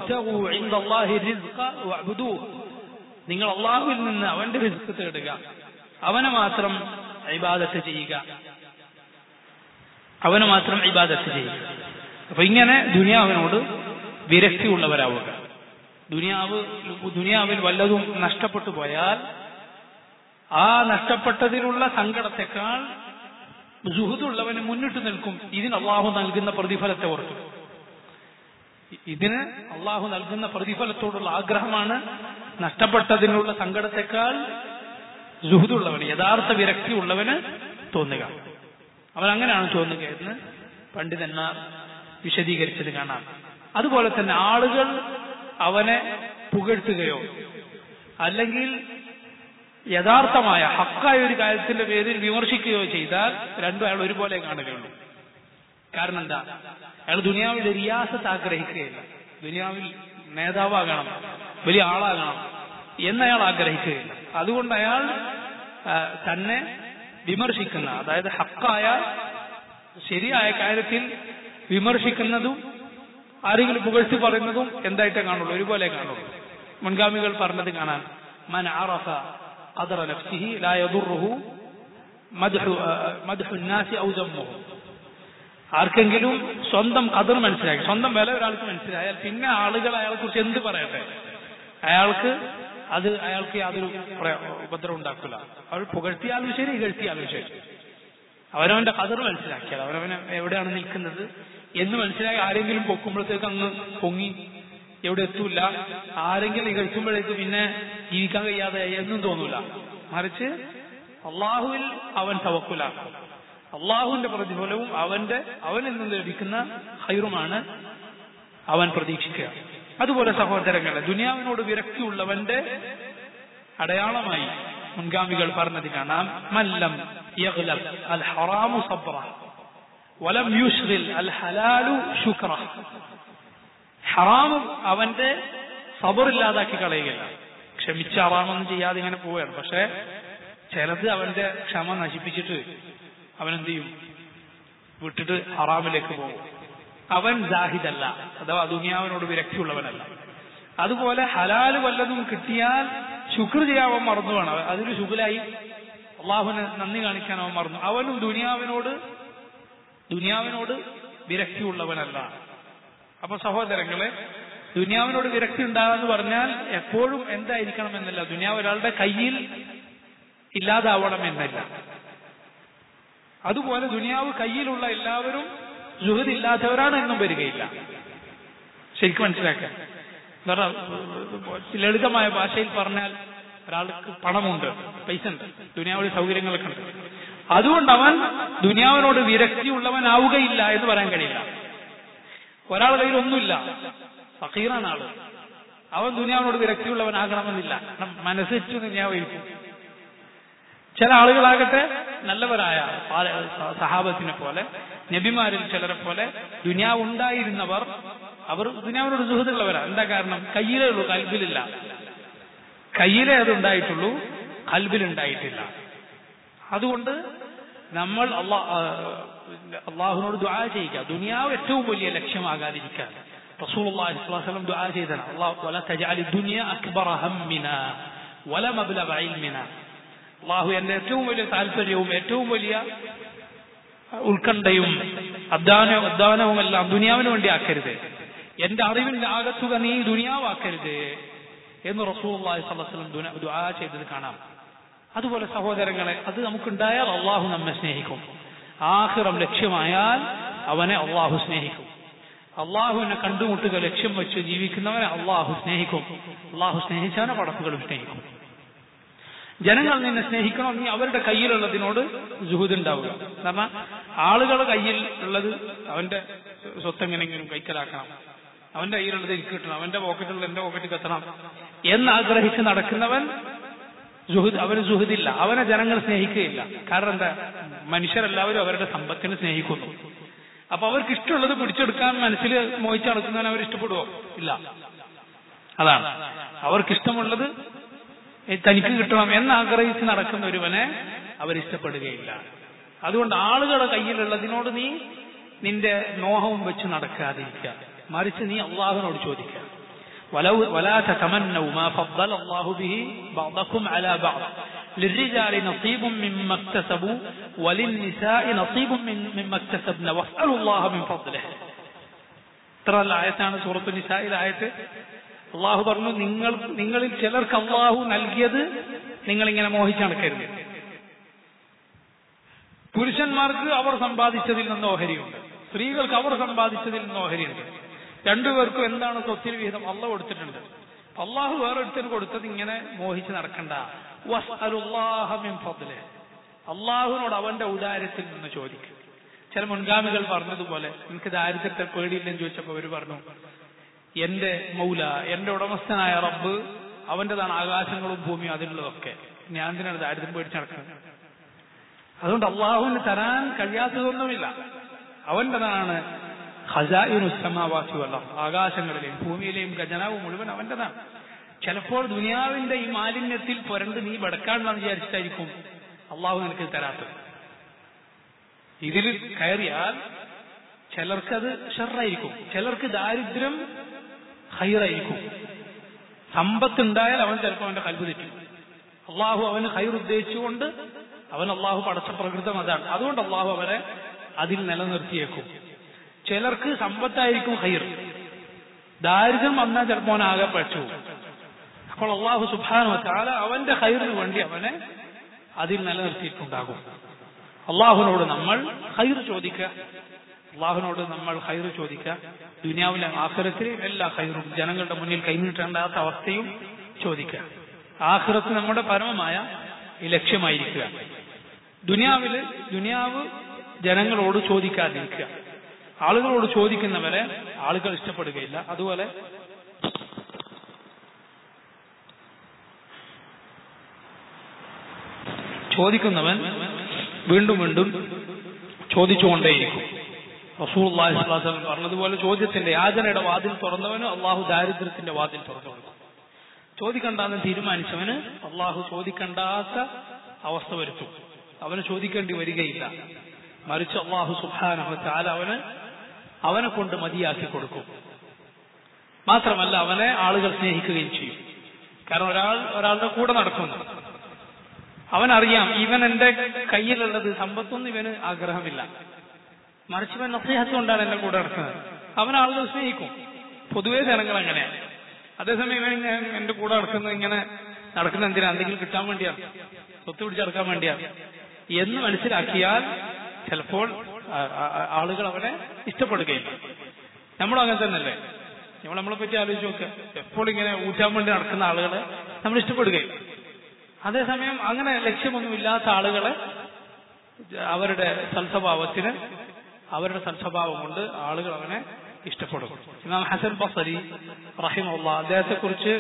നിങ്ങൾ അള്ളാഹുവിൽ നിന്ന് അവന്റെ റിസ്ക് തേടുക അവനെ മാത്രം ഇബാദത്ത് ചെയ്യുക അവന് മാത്രം ഇബാദത്ത് ചെയ്യുക അപ്പൊ ഇങ്ങനെ ദുനിയാവിനോട് വിരക്തിയുള്ളവരാവുക ദുനിയാവ് ദുനിയാവിൽ വല്ലതും നഷ്ടപ്പെട്ടു പോയാൽ ആ നഷ്ടപ്പെട്ടതിലുള്ള സങ്കടത്തെക്കാൾ സുഹൃത്തുള്ളവന് മുന്നിട്ട് നിൽക്കും ഇതിന് അള്ളാഹു നൽകുന്ന പ്രതിഫലത്തെ ഓർക്കും ഇതിന് അള്ളാഹു നൽകുന്ന പ്രതിഫലത്തോടുള്ള ആഗ്രഹമാണ് നഷ്ടപ്പെട്ടതിനുള്ള സങ്കടത്തെക്കാൾ സുഹൃത്തുള്ളവന് യഥാർത്ഥ വിരക്തി ഉള്ളവന് തോന്നുക അവൻ അങ്ങനെയാണ് തോന്നുക എന്ന് പണ്ഡിതന്മാർ വിശദീകരിച്ചത് കാണാം അതുപോലെ തന്നെ ആളുകൾ അവനെ പുകഴ്ത്തുകയോ അല്ലെങ്കിൽ യഥാർത്ഥമായ ഹക്കായ ഒരു കാര്യത്തിന്റെ പേരിൽ വിമർശിക്കുകയോ ചെയ്താൽ രണ്ടും അയാൾ ഒരുപോലെ കാണുകയുള്ളൂ കാരണം എന്താ അയാൾ ദുനിയാവിൽ റിയാസത്ത് ആഗ്രഹിക്കുകയില്ല ദുനിയാവിൽ നേതാവാകണം വലിയ ആളാകണം എന്നയാൾ ആഗ്രഹിക്കുകയില്ല അതുകൊണ്ട് അയാൾ തന്നെ വിമർശിക്കുന്ന അതായത് ഹക്കായ ശരിയായ കാര്യത്തിൽ വിമർശിക്കുന്നതും ആരെങ്കിലും പുകഴ്ത്തി പറയുന്നതും എന്തായിട്ടേ കാണുള്ളൂ ഒരുപോലെ കാണുള്ളൂ മുൻഗാമികൾ പറഞ്ഞത് കാണാൻ മൻ അറഫ قدر نفسه لا يضره مدح مدح الناس او ذمه ആർക്കെങ്കിലും സ്വന്തം കതിർ മനസ്സിലാക്കി സ്വന്തം വില ഒരാൾക്ക് മനസ്സിലായാൽ പിന്നെ ആളുകൾ അയാളെ കുറിച്ച് എന്ത് പറയട്ടെ അയാൾക്ക് അത് അയാൾക്ക് യാതൊരു ഉപദ്രവം ഉണ്ടാക്കില്ല അവൾ പുകഴ്ത്തിയാലും ശരി ഇകഴ്ത്തിയാലും ശരി അവനവന്റെ കതിർ മനസ്സിലാക്കിയാൽ അവനവന് എവിടെയാണ് നിൽക്കുന്നത് എന്ന് മനസ്സിലാക്കി ആരെങ്കിലും പൊക്കുമ്പോഴത്തേക്ക് അങ്ങ് പൊങ്ങി എവിടെ എത്തൂല ആരെങ്കിലും ഇകഴ്ത്തുമ്പോഴേക്ക് പിന്നെ ജീവിക്കാൻ കഴിയാതെ എന്നും തോന്നൂല മറിച്ച് അള്ളാഹുവിൽ അവൻ തവക്കുലാക്കും അള്ളാഹുവിന്റെ പ്രതിഫലവും അവന്റെ അവനിൽ നിന്ന് ലഭിക്കുന്ന ഹൈറുമാണ് അവൻ പ്രതീക്ഷിക്കുക അതുപോലെ സഹോദരങ്ങളെ ദുനിയാവിനോട് വിരക്തിയുള്ളവന്റെ അടയാളമായി മുൻഗാമികൾ പറഞ്ഞത് കാണാം മല്ലം അൽ ഹറാമു സബ്ര വലം യുഷ്ഗിൽ അൽ ഹലാലു ശുക്ര ഹറാമും അവന്റെ സബറില്ലാതാക്കി കളയുകയില്ല ക്ഷമിച്ച ഹറാമൊന്നും ചെയ്യാതെ ഇങ്ങനെ പോവുകയാണ് പക്ഷെ ചിലത് അവന്റെ ക്ഷമ നശിപ്പിച്ചിട്ട് അവനെന്ത് ചെയ്യും വിട്ടിട്ട് ഹറാമിലേക്ക് പോകും അവൻ ജാഹിദല്ല അഥവാ ദുനിയാവിനോട് വിരക്തിയുള്ളവനല്ല അതുപോലെ ഹലാല് വല്ലതും കിട്ടിയാൽ ശുക്ർ ചെയ്യാൻ മറന്നു വേണം അതിന് ശുക്ലായി അള്ളാഹുവിന് നന്ദി കാണിക്കാൻ അവൻ മറന്നു അവനും ദുനിയാവിനോട് ദുനിയാവിനോട് വിരക്തിയുള്ളവനല്ല അപ്പൊ സഹോദരങ്ങളെ ദുനിയാവിനോട് വിരക്തി ഉണ്ടാകാന്ന് പറഞ്ഞാൽ എപ്പോഴും എന്തായിരിക്കണം എന്നല്ല ദുനിയാവ് ഒരാളുടെ കയ്യിൽ ഇല്ലാതാവണം എന്നല്ല അതുപോലെ ദുനിയാവ് കയ്യിലുള്ള എല്ലാവരും ജുഹദ് ഇല്ലാത്തവരാണ് എന്നും വരികയില്ല ശരിക്കും മനസ്സിലാക്കാൻ എന്ന് പറഞ്ഞാൽ ലളിതമായ ഭാഷയിൽ പറഞ്ഞാൽ ഒരാൾക്ക് പണമുണ്ട് പൈസ ഉണ്ട് ദുനിയാവിൽ സൗകര്യങ്ങളൊക്കെ ഉണ്ട് അതുകൊണ്ട് അവൻ ദുനിയാവിനോട് വിരക്തിയുള്ളവനാവുകയില്ല എന്ന് പറയാൻ കഴിയില്ല ഒരാൾ കയ്യിൽ ഒന്നുമില്ല ഫക്കീറാണ് ആള് അവൻ ദുനിയാവിനോട് വിരക്തിയുള്ളവനാകണമെന്നില്ല കാരണം മനസ്സിച്ചു ദുനിയാവായിരിക്കും ചില ആളുകളാകട്ടെ നല്ലവരായ സഹാബത്തിനെ പോലെ നബിമാരിൽ ചിലരെ പോലെ ദുനിയാവ് ഉണ്ടായിരുന്നവർ അവർ ദുനിയാവിനോട് സുഹൃത്തുള്ളവരാ എന്താ കാരണം കയ്യിലേ ഉള്ളൂ കൽബിലില്ല കയ്യിലേ അത് ഉണ്ടായിട്ടുള്ളൂ കൽബിലുണ്ടായിട്ടില്ല അതുകൊണ്ട് നമ്മൾ അള്ളാഹുവിനോട് ദുആ ചെയ്യുക ദുനിയാവ് ഏറ്റവും വലിയ ലക്ഷ്യമാകാതിരിക്കാൻ റസൂൽ അള്ളാഹു ദുആ ചെയ്തതാണ് അള്ളാഹു വല തജഅലി ദുനിയ അക്ബറ ഹമ്മിന വല മബ്ലഗ ഇൽമിന അള്ളാഹു എന്റെ ഏറ്റവും വലിയ താല്പര്യവും ഏറ്റവും വലിയ ഉത്കണ്ഠയും അധ്വാനവും അധ്വാനവും എല്ലാം ദുനിയാവിന് വേണ്ടി ആക്കരുത് എന്റെ അറിവിന്റെ ആകത്തുക നീ ദുനിയാവാക്കരുത് എന്ന് റസൂൽ അള്ളാഹി സ്വലം ദുആ ചെയ്തത് കാണാം അതുപോലെ സഹോദരങ്ങളെ അത് നമുക്കുണ്ടായാൽ അള്ളാഹു നമ്മെ സ്നേഹിക്കും ആഹിറം ലക്ഷ്യമായാൽ അവനെ അള്ളാഹു സ്നേഹിക്കും അള്ളാഹുവിനെ കണ്ടുമുട്ടുക ലക്ഷ്യം വെച്ച് ജീവിക്കുന്നവനെ അള്ളാഹു സ്നേഹിക്കും അള്ളാഹു സ്നേഹിച്ചവനെ പടപ്പുകളും സ്നേഹിക്കും ജനങ്ങൾ നിന്നെ സ്നേഹിക്കണം നീ അവരുടെ കയ്യിലുള്ളതിനോട് ജുഹുദ് ഉണ്ടാവുക കാരണം ആളുകളുടെ കയ്യിൽ ഉള്ളത് അവന്റെ സ്വത്ത് എങ്ങനെയെങ്കിലും കൈക്കലാക്കണം അവന്റെ കയ്യിലുള്ളത് എനിക്ക് കിട്ടണം അവന്റെ പോക്കറ്റിലുള്ള എന്റെ പോക്കറ്റിൽ എത്തണം എന്ന് ആഗ്രഹിച്ച് നടക്കുന്നവൻ ജുഹുദ് അവന് ജുഹുദില്ല അവനെ ജനങ്ങൾ സ്നേഹിക്കുകയില്ല കാരണം എന്താ മനുഷ്യരെല്ലാവരും അവരുടെ സമ്പത്തിനെ സ്നേഹിക്കുന്നു അപ്പൊ അവർക്ക് ഇഷ്ടമുള്ളത് പിടിച്ചെടുക്കാൻ മനസ്സിൽ മോഹിച്ച് നടക്കുന്നവൻ അവർ ഇഷ്ടപ്പെടുവോ ഇല്ല അതാണ് അവർക്ക് ഇഷ്ടമുള്ളത് തനിക്ക് കിട്ടണം എന്ന് ആഗ്രഹിച്ച് നടക്കുന്ന ഒരുവനെ അവരിഷ്ടപ്പെടുകയില്ല അതുകൊണ്ട് ആളുകളുടെ കയ്യിലുള്ളതിനോട് നീ നിന്റെ നോഹവും വെച്ച് നടക്കാതിരിക്കുക മറിച്ച് നീ അള്ളാഹുവിനോട് ചോദിക്കുക ولو ولا تتمنوا ما فضل الله به بعضكم على بعض للرجال نصيب مما اكتسبوا وللنساء نصيب من مما اكتسبن واسألوا الله من فضله ترى الآيتان سورة النساء الآية അള്ളാഹു പറഞ്ഞു നിങ്ങൾ നിങ്ങളിൽ ചിലർക്ക് അള്ളാഹു നൽകിയത് നിങ്ങൾ ഇങ്ങനെ മോഹിച്ചു നടക്കരുത് പുരുഷന്മാർക്ക് അവർ സമ്പാദിച്ചതിൽ നിന്ന് ഓഹരിയുണ്ട് സ്ത്രീകൾക്ക് അവർ സമ്പാദിച്ചതിൽ നിന്ന് ഓഹരിയുണ്ട് രണ്ടുപേർക്കും എന്താണ് സ്വത്തിൽ വിഹിതം അള്ള കൊടുത്തിട്ടുണ്ട് അള്ളാഹു വേറൊരുത്തന് കൊടുത്തത് ഇങ്ങനെ മോഹിച്ച് നടക്കണ്ട അള്ളാഹുവിനോട് അവന്റെ ഉദാരത്തിൽ നിന്ന് ചോദിക്കും ചില മുൻഗാമികൾ പറഞ്ഞതുപോലെ എനിക്ക് ദാരിദ്ര്യത്തെ പേടിയില്ലെന്ന് ചോദിച്ചപ്പോൾ അവർ പറഞ്ഞു എന്റെ മൗല എന്റെ ഉടമസ്ഥനായ റബ്ബ് അവന്റേതാണ് ആകാശങ്ങളും ഭൂമിയും അതിനുള്ളതൊക്കെ ഞാൻ എന്തിനാണ് ദാരിദ്ര്യം പേടിച്ച് നടക്കുന്നത് അതുകൊണ്ട് അള്ളാഹുവിന് തരാൻ കഴിയാത്തതൊന്നുമില്ല അവന്റേതാണ് ഖജാഇനുസമാവാസി വല്ലം ആകാശങ്ങളിലെയും ഭൂമിയിലെയും ഖജനാവ് മുഴുവൻ അവന്റേതാണ് ചിലപ്പോൾ ദുനിയാവിന്റെ ഈ മാലിന്യത്തിൽ പുരണ്ട് നീ വെടക്കാണെന്ന് വിചാരിച്ചിട്ടായിരിക്കും അള്ളാഹു നിനക്ക് തരാത്തത് ഇതിൽ കയറിയാൽ ചിലർക്കത് ഷെറായിരിക്കും ചിലർക്ക് ദാരിദ്ര്യം ഹൈറായിരിക്കും സമ്പത്തുണ്ടായാൽ അവൻ ചിലപ്പോൾ അവന്റെ കൽവ് തെറ്റും അള്ളാഹു അവന് ഹൈർ ഉദ്ദേശിച്ചുകൊണ്ട് അവൻ അള്ളാഹു പടച്ച പ്രകൃതം അതാണ് അതുകൊണ്ട് അള്ളാഹു അവരെ അതിൽ നിലനിർത്തിയേക്കും ചിലർക്ക് സമ്പത്തായിരിക്കും ഹൈർ ദാരിദ്ര്യം വന്നാൽ ചിലപ്പോൾ അവൻ ആകെ പറ്റു അപ്പോൾ അള്ളാഹു സുബാനു താല അവന്റെ ഹൈറിന് വേണ്ടി അവനെ അതിൽ നിലനിർത്തിയിട്ടുണ്ടാകും അള്ളാഹുവിനോട് നമ്മൾ ഹൈർ ചോദിക്കുക അള്ളാഹുവിനോട് നമ്മൾ ഹൈർ ചോദിക്കുക ദുനിയാവിലെ ആഖിറത്തിൽ എല്ലാ ഹൈറും ജനങ്ങളുടെ മുന്നിൽ കൈനീട്ടേണ്ടാത്ത അവസ്ഥയും ചോദിക്കുക ആഖിറത്ത് നമ്മുടെ പരമമായ ലക്ഷ്യമായിരിക്കുക ദുനിയാവില് ദുനിയാവ് ജനങ്ങളോട് ചോദിക്കാതിരിക്കുക ആളുകളോട് ചോദിക്കുന്നവരെ ആളുകൾ ഇഷ്ടപ്പെടുകയില്ല അതുപോലെ ചോദിക്കുന്നവൻ വീണ്ടും വീണ്ടും ചോദിച്ചുകൊണ്ടേയിരിക്കും റസൂലുള്ളാഹി സ്വല്ലല്ലാഹു അലൈഹി വസല്ലം പറഞ്ഞതുപോലെ ചോദ്യത്തിന്റെ യാചനയുടെ വാതിൽ തുറന്നവന് അള്ളാഹു ദാരിദ്ര്യത്തിന്റെ വാതിൽ തുറന്നു കൊടുക്കും ചോദിക്കണ്ടെന്ന് തീരുമാനിച്ചവന് അള്ളാഹു ചോദിക്കണ്ടാത്ത അവസ്ഥ വരുത്തും അവന് ചോദിക്കേണ്ടി വരികയില്ല മറിച്ച് അള്ളാഹു സുബ്ഹാനഹു വതആല അവന് അവനെ കൊണ്ട് മതിയാക്കി കൊടുക്കും മാത്രമല്ല അവനെ ആളുകൾ സ്നേഹിക്കുകയും ചെയ്യും കാരണം ഒരാൾ ഒരാളുടെ കൂടെ നടക്കുന്നു അവനറിയാം ഇവൻ എന്റെ കയ്യിലുള്ളത് സമ്പത്തൊന്നും ഇവന് ആഗ്രഹമില്ല മറിച്ച് ഇവൻ നസീഹത്ത് കൊണ്ടാണ് എന്റെ കൂടെ നടക്കുന്നത് അവൻ ആളുകൾ സ്നേഹിക്കും പൊതുവേ ജനങ്ങൾ അങ്ങനെയാണ് അതേസമയം ഇവൻ ഇങ്ങനെ എന്റെ കൂടെ നടക്കുന്നത് ഇങ്ങനെ നടക്കുന്ന എന്തിനാ എന്തെങ്കിലും കിട്ടാൻ വേണ്ടിയാണ് സ്വത്ത് പിടിച്ചെടുക്കാൻ വേണ്ടിയാണ് എന്ന് മനസ്സിലാക്കിയാൽ ചിലപ്പോൾ ആ- ആ- ആ- ആളുകൾ അവനെ ഇഷ്ടപ്പെടുകയില്ല നമ്മളും അങ്ങനെ തന്നെയല്ലേ നമ്മൾ നമ്മളെ പറ്റി ആലോചിച്ച് നോക്കുക എപ്പോഴും ഇങ്ങനെ ഊറ്റാൻ വേണ്ടി നടക്കുന്ന ആളുകളെ നമ്മൾ ഇഷ്ടപ്പെടുകയില്ല അതേസമയം അങ്ങനെ ലക്ഷ്യമൊന്നുമില്ലാത്ത ആളുകളെ അവരുടെ സൽസ്വഭാവത്തിന് അവരുടെ സൽസ്വഭാവം കൊണ്ട് ആളുകൾ അവനെ ഇഷ്ടപ്പെടും ഇമാം ഹസൻ ബസരി റഹിമുള്ള അദ്ദേഹത്തെ കുറിച്ച്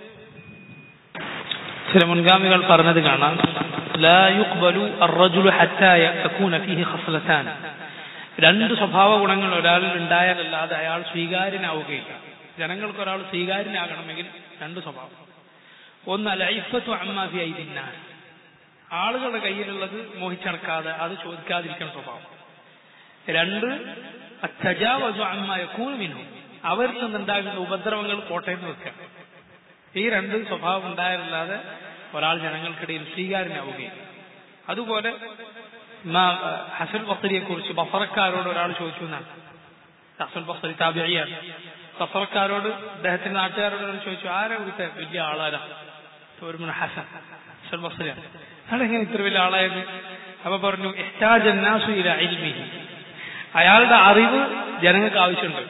ചില മുൻഗാമികൾ പറഞ്ഞത് കാണാം ലാ യുഖ്ബലു അർറജുലു ഹത്താ യകൂന ഫീഹി ഖസ്ലതാൻ രണ്ട് സ്വഭാവ ഗുണങ്ങൾ ഒരാളിൽ ഉണ്ടായാലല്ലാതെ അയാൾ സ്വീകാര്യനാവുകയില്ല ജനങ്ങൾക്ക് ഒരാൾ സ്വീകാര്യനാകണമെങ്കിൽ രണ്ട് സ്വഭാവം ഒന്ന് അലൈഫത്തു അമ്മ ഫി ഐദിന്നാസ് ആളുകളുടെ കയ്യിലുള്ളത് മോഹിച്ചടക്കാതെ അത് ചോദിക്കാതിരിക്കുന്ന സ്വഭാവം രണ്ട് അത്തജാവസു അമ്മ യകൂനു മിൻഹു അവരിൽ നിന്നുണ്ടാകുന്ന ഉപദ്രവങ്ങൾ കോട്ടയം വെക്കുക ഈ രണ്ട് സ്വഭാവം ഉണ്ടായാലല്ലാതെ ഒരാൾ ജനങ്ങൾക്കിടയിൽ സ്വീകാര്യനാവുകയും അതുപോലെ ഇമാം, അഹ്, ഹസൻ ബസരിയെ കുറിച്ച് ബസറക്കാരോട് ഒരാൾ ചോദിച്ചു എന്നാണ് ഹസൻ ബസരി താബിയാണ് ബസറക്കാരോട് അദ്ദേഹത്തിന്റെ നാട്ടുകാരോട് ഒരാൾ ചോദിച്ചു ആരാ ഇവിടുത്തെ വലിയ ആളാരാ ഒരു മുൻ ഹസൻ ഹസൻ ബസരിയാണ് അയാളെങ്ങനെ ഇത്ര വലിയ ആളായത് അപ്പൊ പറഞ്ഞു ഇഹ്താജ അന്നാസു ഇലാ ഇൽമിഹി അയാളുടെ അറിവ് ജനങ്ങൾക്ക് ആവശ്യമുണ്ട്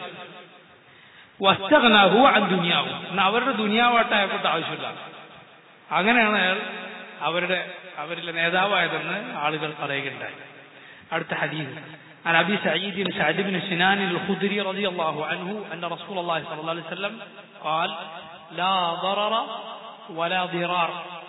വസ്തകനാഹു അൻ ദുനിയാവും എന്നാൽ അവരുടെ ദുനിയാവായിട്ട് അയാൾക്കൊട്ട് ആവശ്യമില്ല അങ്ങനെയാണ് അയാൾ അവരുടെ അവരിലെ നേതാവായതെന്ന് ആളുകൾ പറയുകയുണ്ടായി അടുത്ത ഹദീസ് عن أبي سعيد سعد بن سنان الخدري رضي الله عنه أن رسول الله صلى الله عليه وسلم قال لا ضرر ولا ضرار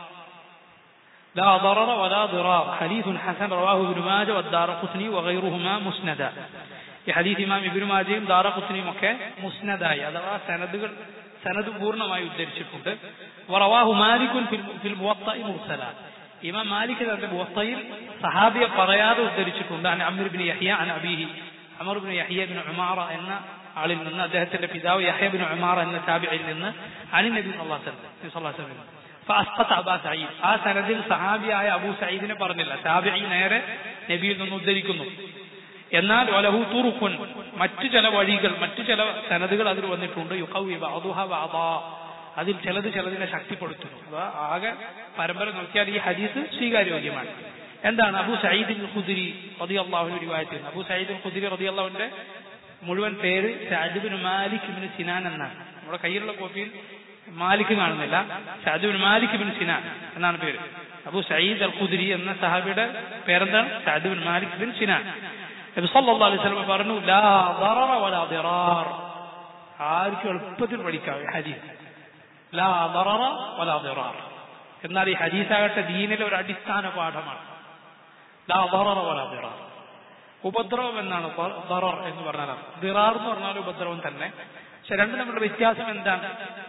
لا ضرر ولا ضرار حديث حسن رواه ابن ماجه والدار قطني وغيرهما مسندا ഈ ഹദീസ് ഇമാം ഇബിനു മാജയും ദാറഖുസ്നിയും ഒക്കെ മുസ്നദായി അഥവാ സനദുകൾ സനദ് പൂർണ്ണമായി ഉദ്ധരിച്ചിട്ടുണ്ട് വറവാഹു മാലിക്കുൻ ഫിൽ ഫിൽ മുവത്തഇ മുർസല ഇമാം മാലിക് തന്റെ മുവത്തയിൽ സഹാബിയെ പറയാതെ ഉദ്ധരിച്ചിട്ടുണ്ട് അൻ അമർ ബിൻ യഹ്യ അൻ അബീഹി Amr bin Yahya bin Umara എന്ന ആളിൽ നിന്ന് അദ്ദേഹത്തിന്റെ പിതാവ് യഹ്യ ബിൻ ഉമാറ എന്ന താബിയിൽ നിന്ന് അനി നബി സല്ലല്ലാഹു അലൈഹി വസല്ലം فأسقط أبا سعيد ആ സനദിൽ സഹാബിയായ അബൂ സയ്യിദിനെ പറഞ്ഞില്ല താബിഈ നേരെ നബിയിൽ നിന്ന് ഉദ്ധരിക്കുന്നു എന്നാൽ വലഹു തുറുഖുൻ മറ്റു ചില വഴികൾ മറ്റു ചില സനതുകൾ അതിൽ വന്നിട്ടുണ്ട് യുഖവി ബഅദുഹ ബഅദാ അതിൽ ചിലത് ചിലതിനെ ശക്തിപ്പെടുത്തുന്നു അഥവാ ആകെ പരമ്പര നോക്കിയാൽ ഈ ഹദീസ് സ്വീകാര്യോഗ്യമാണ് എന്താണ് അബു സയ്യിദ് ഖുദരി റളിയല്ലാഹു റിവായത്തിൽ അബു സയ്യിദ് ഖുദരി റളിയല്ലാഹുവിന്റെ മുഴുവൻ പേര് സഅദ് മാലിക് ഇബ്നു സിനാൻ എന്നാണ് നമ്മുടെ കയ്യിലുള്ള കോപ്പിയിൽ മാലിക് കാണുന്നില്ല Saad bin Malik bin Sinan എന്നാണ് പേര് അബു സയ്യിദ് അൽ ഖുദരി എന്ന സഹാബിയുടെ പേരെന്താണ് Saad bin Malik bin Sinan നബി സല്ലല്ലാഹു അലൈഹി വസല്ലം പറഞ്ഞു ലാ ദററ വലാ ദിറാർ ആർക്കും എളുപ്പത്തിൽ പഠിക്കാം ഈ ഹദീസ് ലാ ദററ വലാ ദിറാർ എന്നാൽ ഈ ഹദീസാകട്ടെ ദീനിലെ ഒരു അടിസ്ഥാന പാഠമാണ് ലാ ദററ വലാ ദിറാർ ഉപദ്രവം എന്നാണ് ദ- ദറർ എന്ന് പറഞ്ഞാൽ ദിറാർ എന്ന് പറഞ്ഞാൽ ഉപദ്രവം തന്നെ പക്ഷെ രണ്ടും തമ്മിലുള്ള വ്യത്യാസം എന്താണ്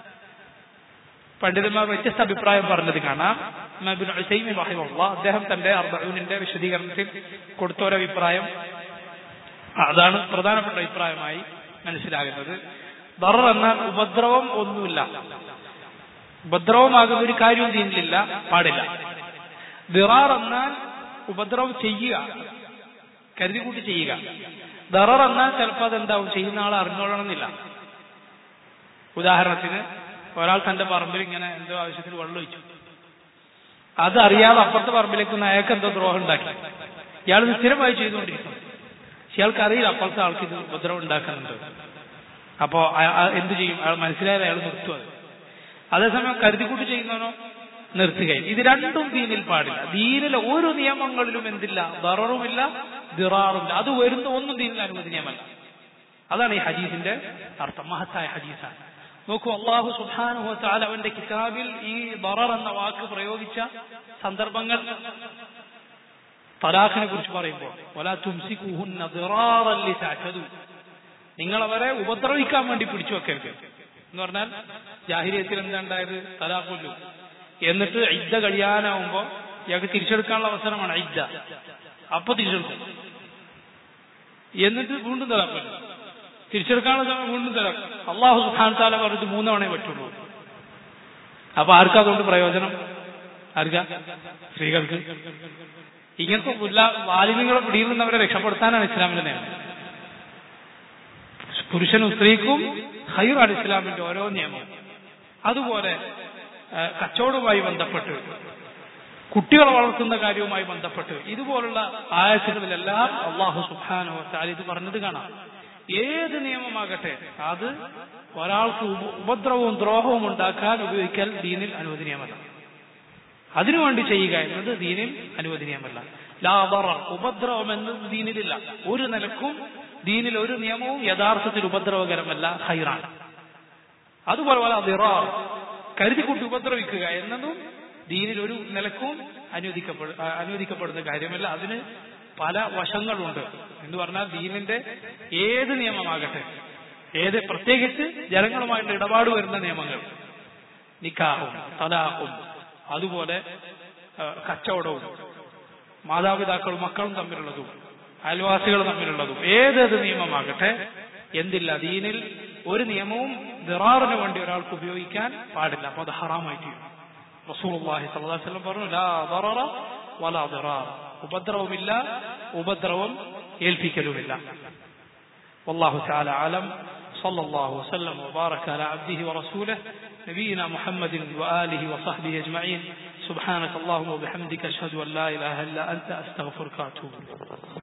പണ്ഡിതന്മാർ വ്യത്യസ്ത അഭിപ്രായം പറഞ്ഞത് കാണാം ഇമാം ഇബ്നു ഉസൈമിൻ റഹിമഹുല്ലാഹ് അദ്ദേഹം തന്റെ അർബഊനിന്റെ വിശദീകരണത്തിൽ കൊടുത്ത ഒരു അഭിപ്രായം അതാണ് പ്രധാനപ്പെട്ട അഭിപ്രായമായി മനസ്സിലാകുന്നത് ദറർ എന്നാൽ ഉപദ്രവം ഒന്നുമില്ല ഉപദ്രവമാകുന്ന ഒരു കാര്യവും ദീനിലില്ല പാടില്ല ദിറാർ എന്നാൽ ഉപദ്രവം ചെയ്യുക കരുതിക്കൂട്ടി ചെയ്യുക ദറർ എന്നാൽ ചിലപ്പോൾ അതെന്താവും ചെയ്യുന്ന ആൾ അറിഞ്ഞോളണമെന്നില്ല ഉദാഹരണത്തിന് ഒരാൾ തന്റെ പറമ്പിൽ ഇങ്ങനെ എന്തോ ആവശ്യത്തിന് വെള്ളം ഒഴിച്ചു അത് അറിയാതെ അപ്പുറത്തെ പറമ്പിലേക്ക് ഒന്ന് അയാൾക്ക് എന്തോ ദ്രോഹം ഉണ്ടാക്കി ഇയാൾ ഇത് സ്ഥിരമായി ചെയ്തുകൊണ്ടിരിക്കുന്നു പക്ഷെ ഇയാൾക്ക് അറിയില്ല അപ്പുറത്തെ ആൾക്ക് ഇത് ഉപദ്രവം ഉണ്ടാക്കുന്നുണ്ട് അപ്പോ അയ- അ- എന്ത് ചെയ്യും അയാൾ മനസ്സിലായാലും അയാൾ നിർത്തും അത് അതേസമയം കരുതിക്കൂട്ടി ചെയ്യുന്നവനോ നിർത്തുകയും ഇത് രണ്ടും ദീനിൽ പാടില്ല ദീനിലെ ഓരോ നിയമങ്ങളിലും എന്തില്ല ദററുമില്ല ദിറാറുമില്ല അത് വരുന്ന ഒന്നും ദീനിൽ അനുവദനീയമല്ല അതാണ് ഈ ഹദീസിന്റെ അർത്ഥം മഹത്തായ ഹദീസാണ് നോക്കൂ അള്ളാഹു സുബ്ഹാനഹു വതആല അവന്റെ കിതാബിൽ ഈ ദറർ എന്ന വാക്ക് പ്രയോഗിച്ച സന്ദർഭങ്ങൾ തലാഖിനെ കുറിച്ച് പറയുമ്പോൾ വലാ തുംസിക്കുഹുന്ന ദിറാറൻ ലിതഅതദു നിങ്ങൾ അവരെ ഉപദ്രവിക്കാൻ വേണ്ടി പിടിച്ചു വെക്കരുത് എന്ന് പറഞ്ഞാൽ ജാഹിരിയത്തിൽ എന്താ ഉണ്ടായത് തലാഖുല്ലു എന്നിട്ട് ഇദ്ദ കഴിയാനാവുമ്പോ ഇയാൾക്ക് തിരിച്ചെടുക്കാനുള്ള അവസരമാണ് ഇദ്ദ അപ്പൊ തിരിച്ചെടുക്കും എന്നിട്ട് വീണ്ടും തലാഖുല്ലു തിരിച്ചെടുക്കാനുള്ള സമയം വീണ്ടും തലാഖ് അള്ളാഹു സുഹാൻ താല പറഞ്ഞത് മൂന്നവണേ പറ്റുള്ളൂ അപ്പൊ ആർക്കാ അതുകൊണ്ട് പ്രയോജനം ആർക്കാ സ്ത്രീകൾക്ക് ഇങ്ങനത്തെ എല്ലാ വാലിന്യങ്ങളെ പിടിയിൽ നിന്ന് അവരെ രക്ഷപ്പെടുത്താനാണ് ഇസ്ലാമിന്റെ നിയമം പുരുഷനും സ്ത്രീക്കും ഹൈറാണ് ഇസ്ലാമിന്റെ ഓരോ നിയമവും അതുപോലെ ആ, കച്ചവടവുമായി ബന്ധപ്പെട്ട് കുട്ടികളെ വളർത്തുന്ന കാര്യവുമായി ബന്ധപ്പെട്ട് ഇതുപോലുള്ള ആയത്തുകളിലെല്ലാം അള്ളാഹു സുഖാനോ താൽ ഇത് പറഞ്ഞത് കാണാം ഏത് നിയമമാകട്ടെ അത് ഒരാൾക്ക് ഉപ- ഉപദ്രവവും ദ്രോഹവും ഉണ്ടാക്കാൻ ഉപയോഗിക്കൽ ദീനിൽ അനുവദനീയമല്ല അതിനുവേണ്ടി ചെയ്യുക എന്നത് ദീനിൽ അനുവദനീയമല്ല ലാബറ ഉപദ്രവം എന്നത് ദീനിലില്ല ഒരു നിലക്കും ദീനിൽ ഒരു നിയമവും യഥാർത്ഥത്തിൽ ഉപദ്രവകരമല്ല ഹൈറാണ് അതുപോലെ പോലെ ദിറാർ കരുതിക്കൂട്ടി ഉപദ്രവിക്കുക എന്നതും ദീനിൽ ഒരു നിലക്കും അനുവദിക്കപ്പെടു ആ, അനുവദിക്കപ്പെടുന്ന കാര്യമല്ല അതിന് പല വശങ്ങളുണ്ട് എന്ന് പറഞ്ഞാൽ ദീനിന്റെ ഏത് നിയമമാകട്ടെ ഏത് പ്രത്യേകിച്ച് ജനങ്ങളുമായിട്ട് ഇടപാട് വരുന്ന നിയമങ്ങൾ നിക്കാഹും തലാഖും അതുപോലെ ആ, കച്ചവടവും മാതാപിതാക്കളും മക്കളും തമ്മിലുള്ളതും അയൽവാസികൾ തമ്മിലുള്ളതും ഏതേത് നിയമമാകട്ടെ എന്തില്ല ദീനിൽ ഒരു നിയമവും ദിറാറിന് വേണ്ടി ഒരാൾക്ക് ഉപയോഗിക്കാൻ പാടില്ല അപ്പൊ അത് ഹറാമായി തീരും റസൂലുള്ളാഹി സ്വല്ലല്ലാഹു അലൈഹി വസല്ലം പറഞ്ഞു ലാ ദററ വലാ ദിറാർ ഉപദ്രവമില്ല ഉപദ്രവം ഏൽപ്പിക്കലുമില്ല والله تعالى أعلم صلى الله وسلم وبارك على عبده ورسوله نبينا محمد وآله وصحبه أجمعين سبحانك اللهم وبحمدك أشهد أن لا إله إلا أنت أستغفرك وأتوب إليك